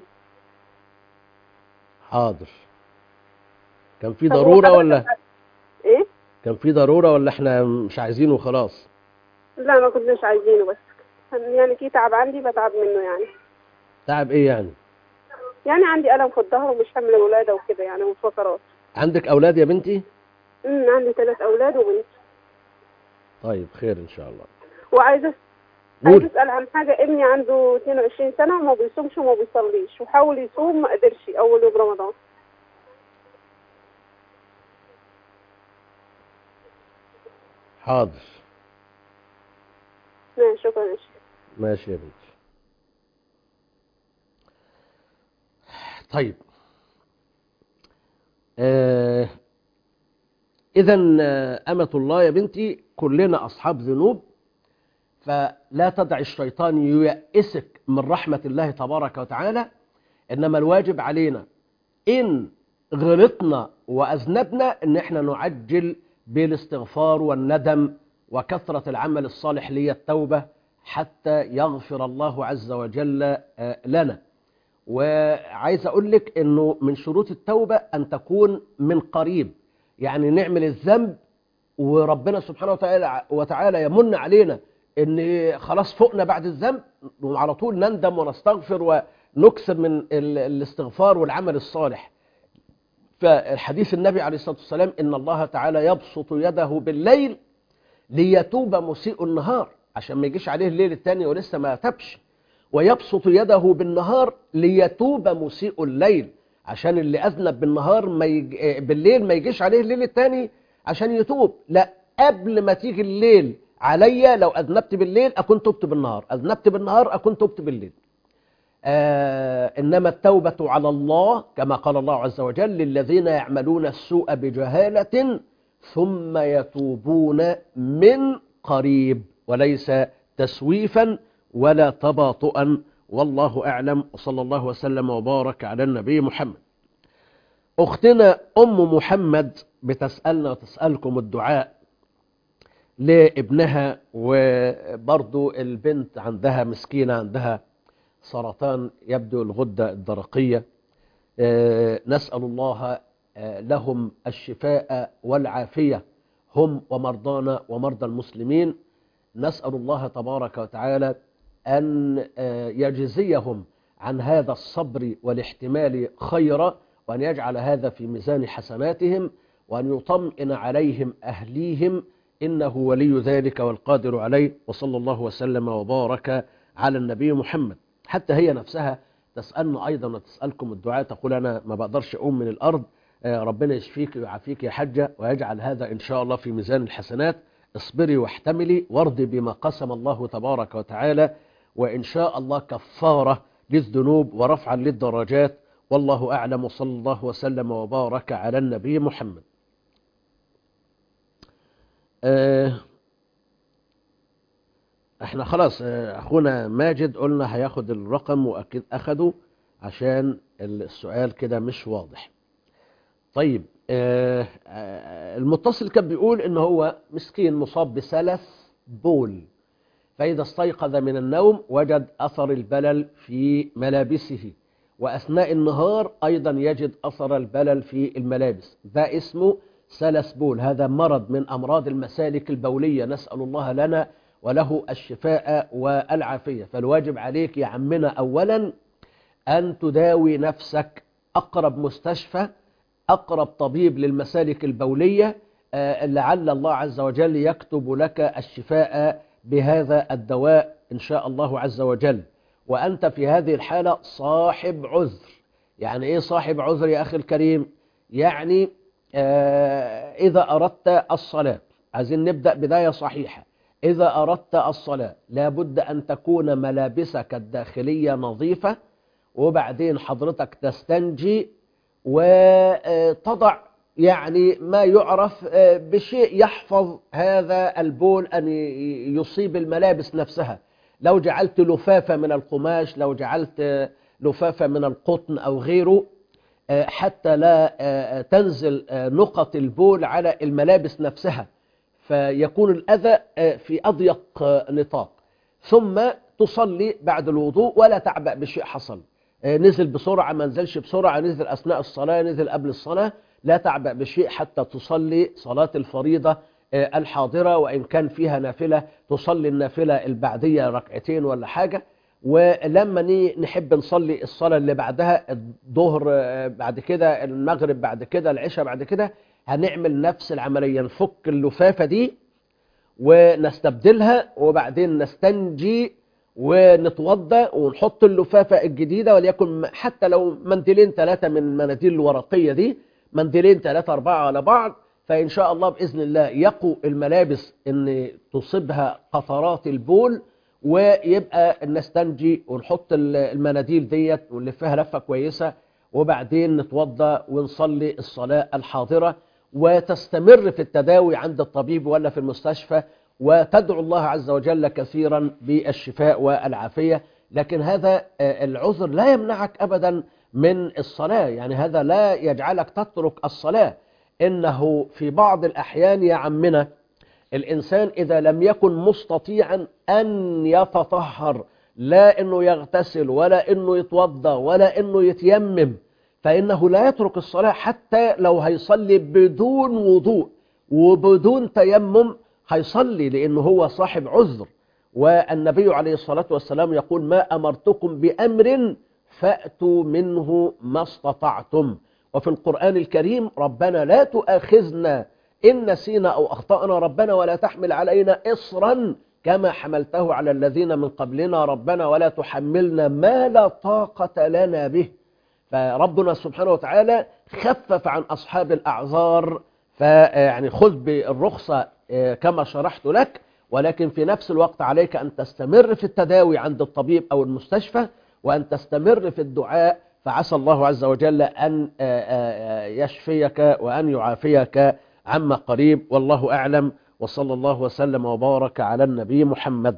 D: حاضر كان في
O: طب هو
D: ضرورة
O: حضرتك-
D: ولا
O: ايه
D: كان في ضرورة ولا احنا مش عايزينه خلاص
O: لا ما كناش عايزينه بس كان يعني في تعب عندي بتعب منه يعني
D: تعب ايه يعني
O: يعني عندي الم في الظهر ومش حامل الولاده وكده يعني وفترات
D: عندك اولاد يا بنتي
O: امم عندي ثلاث اولاد وبنت
D: طيب خير ان شاء الله
O: وعايزه عايز
D: قول
O: اسال عن حاجه ابني عنده 22 سنه وما بيصومش وما بيصليش وحاول يصوم ما قدرش اول يوم رمضان
D: حاضر
O: ماشي شكرا يا شيخ
D: ماشي يا بنتي طيب آه إذا أمة الله يا بنتي كلنا أصحاب ذنوب فلا تدع الشيطان ييأسك من رحمة الله تبارك وتعالى إنما الواجب علينا إن غلطنا وأذنبنا إن إحنا نعجل بالاستغفار والندم وكثرة العمل الصالح لي التوبة حتى يغفر الله عز وجل آه، لنا وعايز أقول لك أنه من شروط التوبة أن تكون من قريب يعني نعمل الذنب وربنا سبحانه وتعالى, وتعالى يمن علينا ان خلاص فوقنا بعد الذنب وعلى طول نندم ونستغفر ونكسب من ال- الاستغفار والعمل الصالح فالحديث النبي عليه الصلاة والسلام إن الله تعالى يبسط يده بالليل ليتوب مسيء النهار عشان ما يجيش عليه الليل التاني ولسه ما تبش ويبسط يده بالنهار ليتوب مسيء الليل عشان اللي أذنب بالنهار ما يج... آه، بالليل ما يجيش عليه الليل التاني عشان يتوب لا قبل ما تيجي الليل عليا لو أذنبت بالليل أكون تبت بالنهار أذنبت بالنهار أكون تبت بالليل آه إنما التوبة على الله كما قال الله عز وجل للذين يعملون السوء بجهالة ثم يتوبون من قريب وليس تسويفا ولا تباطؤا والله أعلم وصلى الله وسلم وبارك على النبي محمد أختنا أم محمد بتسألنا وتسألكم الدعاء لابنها وبرضو البنت عندها مسكينة عندها سرطان يبدو الغدة الدرقية آه، نسأل الله آه، لهم الشفاء والعافية هم ومرضانا ومرضى المسلمين نسأل الله تبارك وتعالى أن آه، يجزيهم عن هذا الصبر والاحتمال خيرا وأن يجعل هذا في ميزان حسناتهم وأن يطمئن عليهم أهليهم إنه ولي ذلك والقادر عليه وصلى الله وسلم وبارك على النبي محمد حتى هي نفسها تسألنا أيضا وتسألكم الدعاء تقول أنا ما بقدرش أقوم من الأرض آه، ربنا يشفيك ويعافيك يا حجة ويجعل هذا إن شاء الله في ميزان الحسنات اصبري واحتملي وارضي بما قسم الله تبارك وتعالى وإن شاء الله كفارة للذنوب ورفعا للدرجات والله أعلم وصلى الله وسلم وبارك على النبي محمد آه، احنا خلاص آه، اخونا ماجد قلنا هياخد الرقم واكيد اخده عشان السؤال كده مش واضح طيب آه، آه، المتصل كان بيقول ان هو مسكين مصاب بسلس بول فإذا استيقظ من النوم وجد أثر البلل في ملابسه وأثناء النهار أيضا يجد أثر البلل في الملابس ده اسمه سلس بول هذا مرض من أمراض المسالك البولية نسأل الله لنا وله الشفاء والعافية فالواجب عليك يا عمنا أولا أن تداوي نفسك أقرب مستشفى أقرب طبيب للمسالك البولية آه، لعل الله عز وجل يكتب لك الشفاء بهذا الدواء إن شاء الله عز وجل وأنت في هذه الحالة صاحب عذر يعني إيه صاحب عذر يا أخي الكريم يعني آه، إذا أردت الصلاة عايزين نبدأ بداية صحيحة إذا أردت الصلاة لابد أن تكون ملابسك الداخلية نظيفة وبعدين حضرتك تستنجي وتضع يعني ما يعرف بشيء يحفظ هذا البول أن يصيب الملابس نفسها لو جعلت لفافة من القماش لو جعلت لفافة من القطن أو غيره حتى لا تنزل نقط البول على الملابس نفسها فيكون الأذى في أضيق نطاق ثم تصلي بعد الوضوء ولا تعبأ بشيء حصل نزل بسرعة ما نزلش بسرعة نزل أثناء الصلاة نزل قبل الصلاة لا تعبأ بشيء حتى تصلي صلاة الفريضة الحاضرة وإن كان فيها نافلة تصلي النافلة البعدية ركعتين ولا حاجة ولما نحب نصلي الصلاة اللي بعدها الظهر بعد كده المغرب بعد كده العشاء بعد كده هنعمل نفس العملية نفك اللفافة دي ونستبدلها وبعدين نستنجي ونتوضى ونحط اللفافة الجديدة وليكن حتى لو منديلين ثلاثة من المناديل الورقية دي منديلين ثلاثة أربعة على بعض فإن شاء الله بإذن الله يقو الملابس أن تصيبها قطرات البول ويبقى نستنجي ونحط المناديل ديت ونلفها لفة كويسة وبعدين نتوضى ونصلي الصلاة الحاضرة وتستمر في التداوي عند الطبيب ولا في المستشفى وتدعو الله عز وجل كثيرا بالشفاء والعافية لكن هذا العذر لا يمنعك أبدا من الصلاة يعني هذا لا يجعلك تترك الصلاة إنه في بعض الأحيان يا عمنا الإنسان إذا لم يكن مستطيعا أن يتطهر لا أنه يغتسل ولا أنه يتوضى ولا أنه يتيمم فإنه لا يترك الصلاة حتى لو هيصلي بدون وضوء وبدون تيمم هيصلي لأنه هو صاحب عذر والنبي عليه الصلاة والسلام يقول ما أمرتكم بأمر فأتوا منه ما استطعتم وفي القرآن الكريم ربنا لا تؤاخذنا إن نسينا أو أخطأنا ربنا ولا تحمل علينا إصرا كما حملته على الذين من قبلنا ربنا ولا تحملنا ما لا طاقة لنا به فربنا سبحانه وتعالى خفف عن أصحاب الأعذار فيعني خذ بالرخصة كما شرحت لك ولكن في نفس الوقت عليك أن تستمر في التداوي عند الطبيب أو المستشفى وأن تستمر في الدعاء فعسى الله عز وجل أن يشفيك وأن يعافيك عما قريب والله أعلم وصلى الله وسلم وبارك على النبي محمد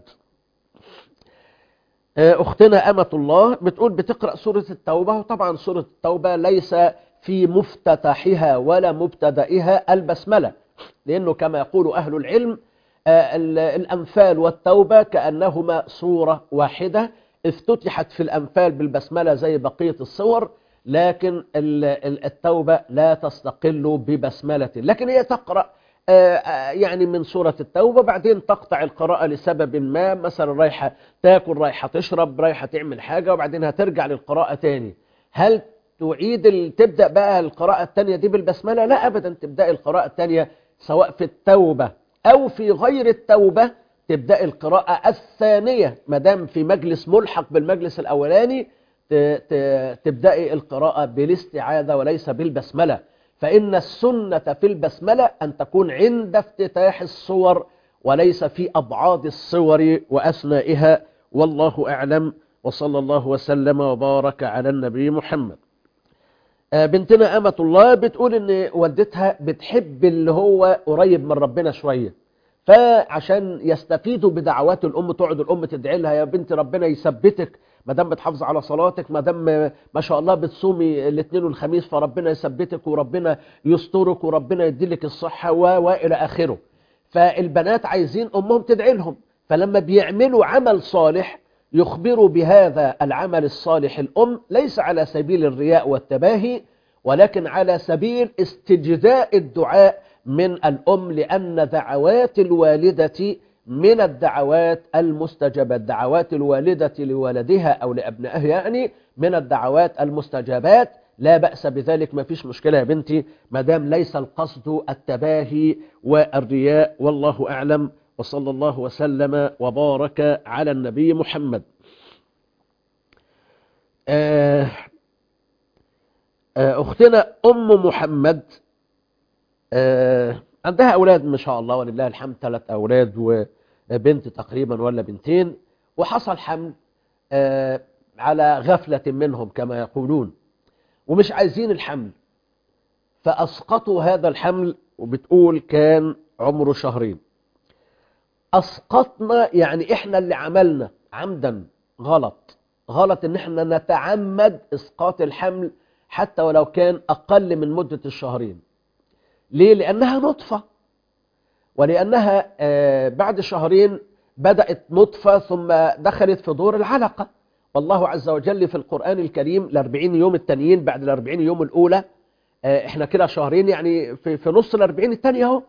D: أختنا أمة الله بتقول بتقرأ سورة التوبة وطبعا سورة التوبة ليس في مفتتحها ولا مبتدئها البسملة لأنه كما يقول أهل العلم الأنفال والتوبة كأنهما صورة واحدة افتتحت في الأنفال بالبسملة زي بقية الصور لكن التوبة لا تستقل ببسملة لكن هي تقرأ يعني من سورة التوبة بعدين تقطع القراءة لسبب ما مثلا رايحة تاكل رايحة تشرب رايحة تعمل حاجة وبعدين هترجع للقراءة تاني هل تعيد تبدأ بقى القراءة التانية دي بالبسملة لا أبدا تبدأ القراءة التانية سواء في التوبة أو في غير التوبة تبدأ القراءة الثانية مدام في مجلس ملحق بالمجلس الأولاني تبدأ القراءة بالاستعاذة وليس بالبسملة فإن السنة في البسملة أن تكون عند افتتاح الصور وليس في أبعاد الصور وأثنائها والله أعلم وصلى الله وسلم وبارك على النبي محمد بنتنا أمة الله بتقول إن والدتها بتحب اللي هو قريب من ربنا شوية فعشان يستفيدوا بدعوات الأم تقعد الأم تدعي لها يا بنت ربنا يثبتك ما دام بتحافظ على صلاتك ما دام ما شاء الله بتصومي الاثنين والخميس فربنا يثبتك وربنا يسترك وربنا يديلك الصحة وإلى آخره فالبنات عايزين أمهم تدعي لهم فلما بيعملوا عمل صالح يخبروا بهذا العمل الصالح الأم ليس على سبيل الرياء والتباهي ولكن على سبيل استجداء الدعاء من الأم لأن دعوات الوالدة من الدعوات المستجبة دعوات الوالدة لولدها أو لأبنائها يعني من الدعوات المستجابات لا بأس بذلك ما فيش مشكلة يا بنتي ما دام ليس القصد التباهي والرياء والله أعلم وصلى الله وسلم وبارك على النبي محمد أختنا أم محمد عندها أولاد ما شاء الله ولله الحمد ثلاث أولاد وبنت تقريبا ولا بنتين وحصل حمل على غفلة منهم كما يقولون ومش عايزين الحمل فأسقطوا هذا الحمل وبتقول كان عمره شهرين أسقطنا يعني إحنا اللي عملنا عمدا غلط غلط إن إحنا نتعمد إسقاط الحمل حتى ولو كان أقل من مدة الشهرين ليه؟ لأنها نطفة ولأنها بعد شهرين بدأت نطفة ثم دخلت في دور العلقة والله عز وجل في القرآن الكريم الأربعين يوم التانيين بعد الأربعين يوم الأولى احنا كده شهرين يعني في, في نص الأربعين التانية اهو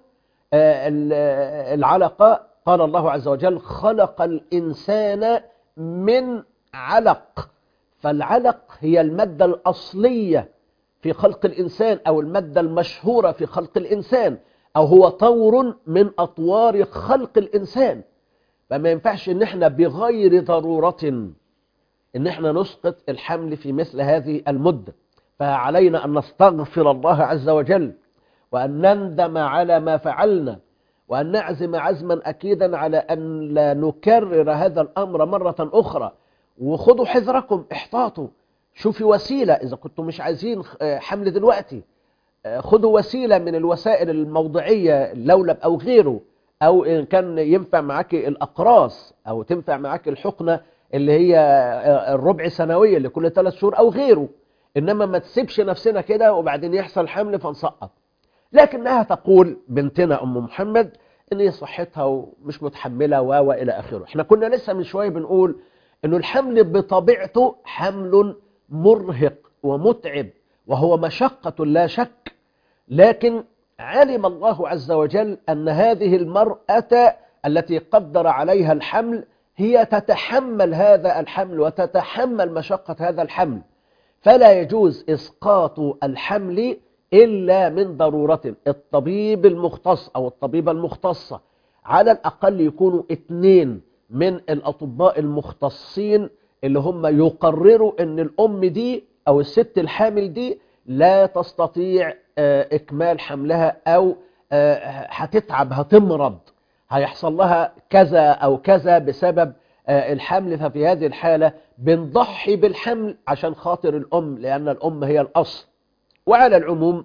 D: العلقة قال الله عز وجل خلق الإنسان من علق فالعلق هي المادة الأصلية في خلق الإنسان أو المادة المشهورة في خلق الإنسان أو هو طور من أطوار خلق الإنسان فما ينفعش إن احنا بغير ضرورة إن احنا نسقط الحمل في مثل هذه المدة فعلينا أن نستغفر الله عز وجل وأن نندم على ما فعلنا وأن نعزم عزما أكيدا على أن لا نكرر هذا الأمر مرة أخرى وخذوا حذركم احتاطوا شوفي وسيلة إذا كنتم مش عايزين حمل دلوقتي خذوا وسيلة من الوسائل الموضعية اللولب أو غيره أو إن كان ينفع معاك الأقراص أو تنفع معاك الحقنة اللي هي الربع سنوية اللي كل ثلاث شهور أو غيره إنما ما تسيبش نفسنا كده وبعدين يحصل حمل فنسقط لكنها تقول بنتنا أم محمد إن هي صحتها ومش متحملة و وإلى آخره احنا كنا لسه من شوية بنقول إنه الحمل بطبيعته حمل مرهق ومتعب وهو مشقة لا شك لكن علم الله عز وجل أن هذه المرأة التي قدر عليها الحمل هي تتحمل هذا الحمل وتتحمل مشقة هذا الحمل فلا يجوز إسقاط الحمل إلا من ضرورة الطبيب المختص أو الطبيبة المختصة على الأقل يكونوا اثنين من الأطباء المختصين اللي هم يقرروا أن الأم دي أو الست الحامل دي لا تستطيع آه، إكمال حملها أو آه، هتتعب هتمرض هيحصل لها كذا أو كذا بسبب آه، الحمل ففي هذه الحالة بنضحي بالحمل عشان خاطر الأم لأن الأم هي الأصل وعلى العموم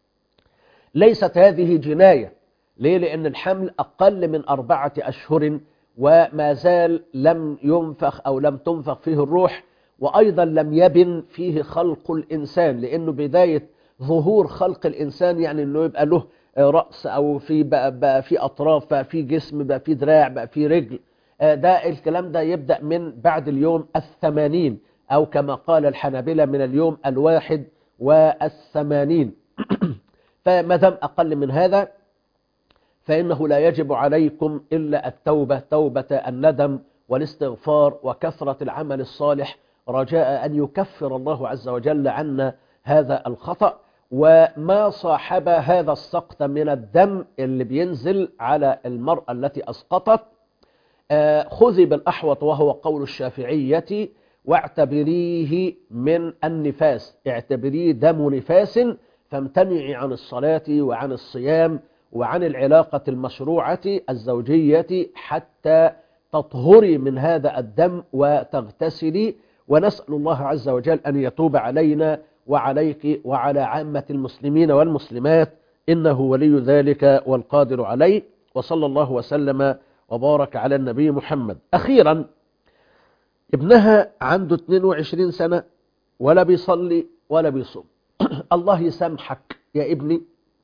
D: ليست هذه جناية ليه؟ لأن الحمل أقل من أربعة أشهر وما زال لم ينفخ أو لم تنفخ فيه الروح وأيضا لم يبن فيه خلق الإنسان لأنه بداية ظهور خلق الإنسان يعني أنه يبقى له رأس أو في بقى, بقى في أطراف بقى في جسم بقى في دراع بقى في رجل آه، ده الكلام ده يبدأ من بعد اليوم الثمانين أو كما قال الحنابلة من اليوم الواحد والثمانين فما دام أقل من هذا فإنه لا يجب عليكم إلا التوبة توبة الندم والاستغفار وكثرة العمل الصالح رجاء أن يكفر الله عز وجل عنا هذا الخطأ وما صاحب هذا السقط من الدم اللي بينزل على المرأة التي أسقطت آه، خذي بالأحوط وهو قول الشافعية واعتبريه من النفاس اعتبريه دم نفاس فامتنعي عن الصلاة وعن الصيام وعن العلاقة المشروعة الزوجية حتى تطهري من هذا الدم وتغتسلي ونسأل الله عز وجل أن يتوب علينا وعليك وعلى عامة المسلمين والمسلمات إنه ولي ذلك والقادر عليه وصلى الله وسلم وبارك على النبي محمد أخيرا ابنها عنده 22 سنة ولا بيصلي ولا بيصوم الله يسامحك يا ابني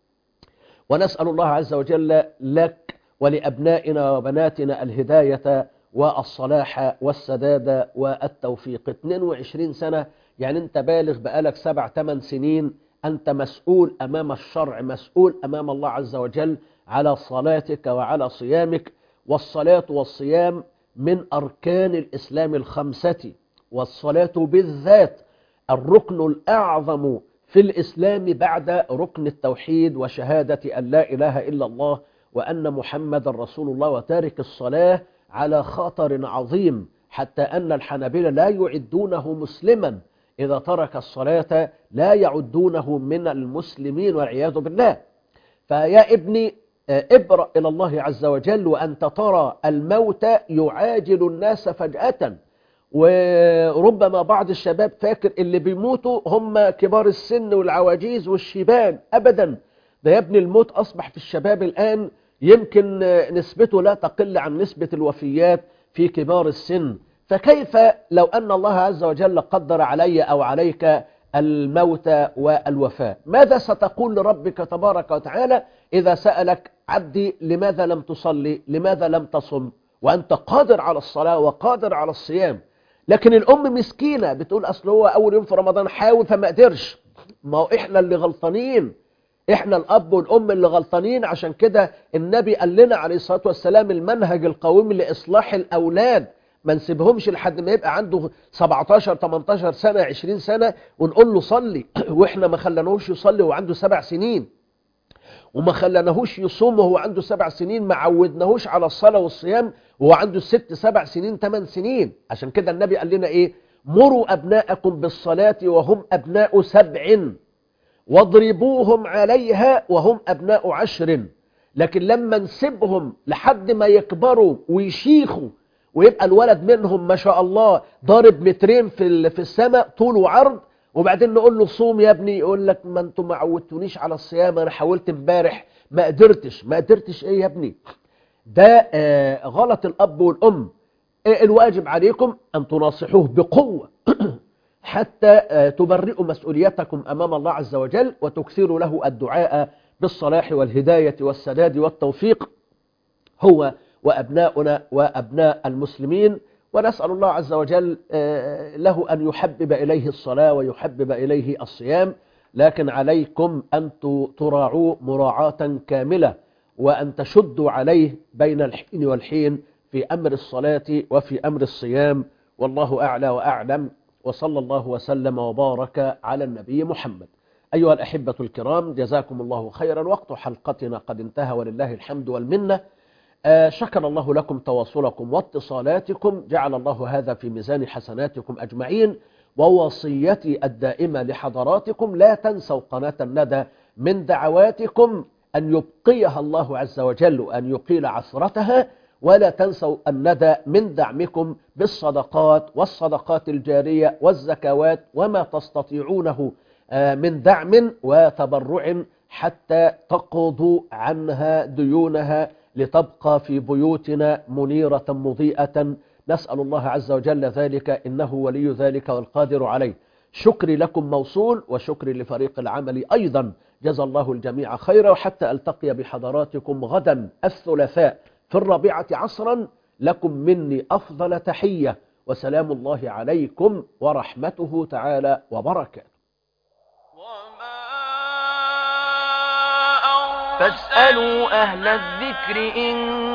D: ونسأل الله عز وجل لك ولأبنائنا وبناتنا الهداية والصلاح والسداد والتوفيق 22 سنة يعني انت بالغ بقالك سبع ثمان سنين أنت مسؤول أمام الشرع مسؤول أمام الله عز وجل على صلاتك وعلى صيامك والصلاة والصيام من أركان الإسلام الخمسة والصلاة بالذات الركن الأعظم في الإسلام بعد ركن التوحيد وشهادة أن لا إله إلا الله وأن محمد رسول الله وتارك الصلاة على خطر عظيم حتى أن الحنابلة لا يعدونه مسلما إذا ترك الصلاة لا يعدونه من المسلمين والعياذ بالله فيا ابني ابرأ إلى الله عز وجل وأنت ترى الموت يعاجل الناس فجأة وربما بعض الشباب فاكر اللي بيموتوا هم كبار السن والعواجيز والشيبان أبدا ده يا ابني الموت أصبح في الشباب الآن يمكن نسبته لا تقل عن نسبة الوفيات في كبار السن فكيف لو أن الله عز وجل قدر علي أو عليك الموت والوفاة ماذا ستقول لربك تبارك وتعالى إذا سألك عبدي لماذا لم تصلي لماذا لم تصم وأنت قادر على الصلاة وقادر على الصيام لكن الأم مسكينة بتقول أصل هو أول يوم في رمضان حاول فما قدرش ما هو إحنا اللي غلطانين إحنا الأب والأم اللي غلطانين عشان كده النبي قال لنا عليه الصلاة والسلام المنهج القويم لإصلاح الأولاد ما نسيبهمش لحد ما يبقى عنده 17 18 سنة 20 سنة ونقول له صلي واحنا ما خلناهوش يصلي وهو عنده سبع سنين وما خلناهوش يصوم وهو عنده سبع سنين ما عودناهوش على الصلاة والصيام وهو عنده ست سبع سنين ثمان سنين عشان كده النبي قال لنا ايه مروا أبناءكم بالصلاة وهم أبناء سبع واضربوهم عليها وهم أبناء عشر لكن لما نسيبهم لحد ما يكبروا ويشيخوا ويبقى الولد منهم ما شاء الله ضارب مترين في في السماء طول وعرض وبعدين نقول له صوم يا ابني يقول لك ما انتم ما عودتونيش على الصيام انا حاولت امبارح ما قدرتش ما قدرتش ايه يا ابني ده آه غلط الاب والام إيه الواجب عليكم ان تناصحوه بقوة حتى آه تبرئوا مسؤوليتكم امام الله عز وجل وتكثروا له الدعاء بالصلاح والهداية والسداد والتوفيق هو وأبناؤنا وأبناء المسلمين ونسأل الله عز وجل له أن يحبب إليه الصلاة ويحبب إليه الصيام لكن عليكم أن تراعوا مراعاة كاملة وأن تشدوا عليه بين الحين والحين في أمر الصلاة وفي أمر الصيام والله أعلى وأعلم وصلى الله وسلم وبارك على النبي محمد أيها الأحبة الكرام جزاكم الله خيرا وقت حلقتنا قد انتهى ولله الحمد والمنة آه شكر الله لكم تواصلكم واتصالاتكم جعل الله هذا في ميزان حسناتكم أجمعين ووصيتي الدائمة لحضراتكم لا تنسوا قناة الندى من دعواتكم أن يبقيها الله عز وجل وأن يقيل عثرتها ولا تنسوا الندى من دعمكم بالصدقات والصدقات الجارية والزكوات وما تستطيعونه من دعم وتبرع حتى تقضوا عنها ديونها لتبقى في بيوتنا منيرة مضيئة نسأل الله عز وجل ذلك إنه ولي ذلك والقادر عليه شكري لكم موصول وشكري لفريق العمل أيضا جزى الله الجميع خيرا وحتى ألتقي بحضراتكم غدا الثلاثاء في الرابعة عصرا لكم مني أفضل تحية وسلام الله عليكم ورحمته تعالى وبركاته
A: فاسألوا أهل الذكر إن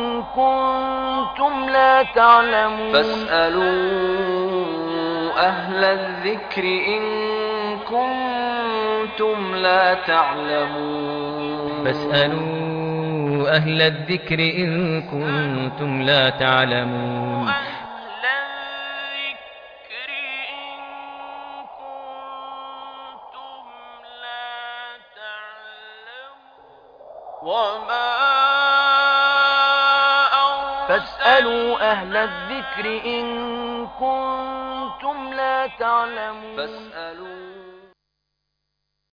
A: كنتم لا تعلمون
B: فاسألوا أهل الذكر إن كنتم لا تعلمون
C: فاسألوا أهل الذكر إن كنتم لا تعلمون
A: وما فاسألوا أهل الذكر إن كنتم لا تعلمون
B: فاسألوا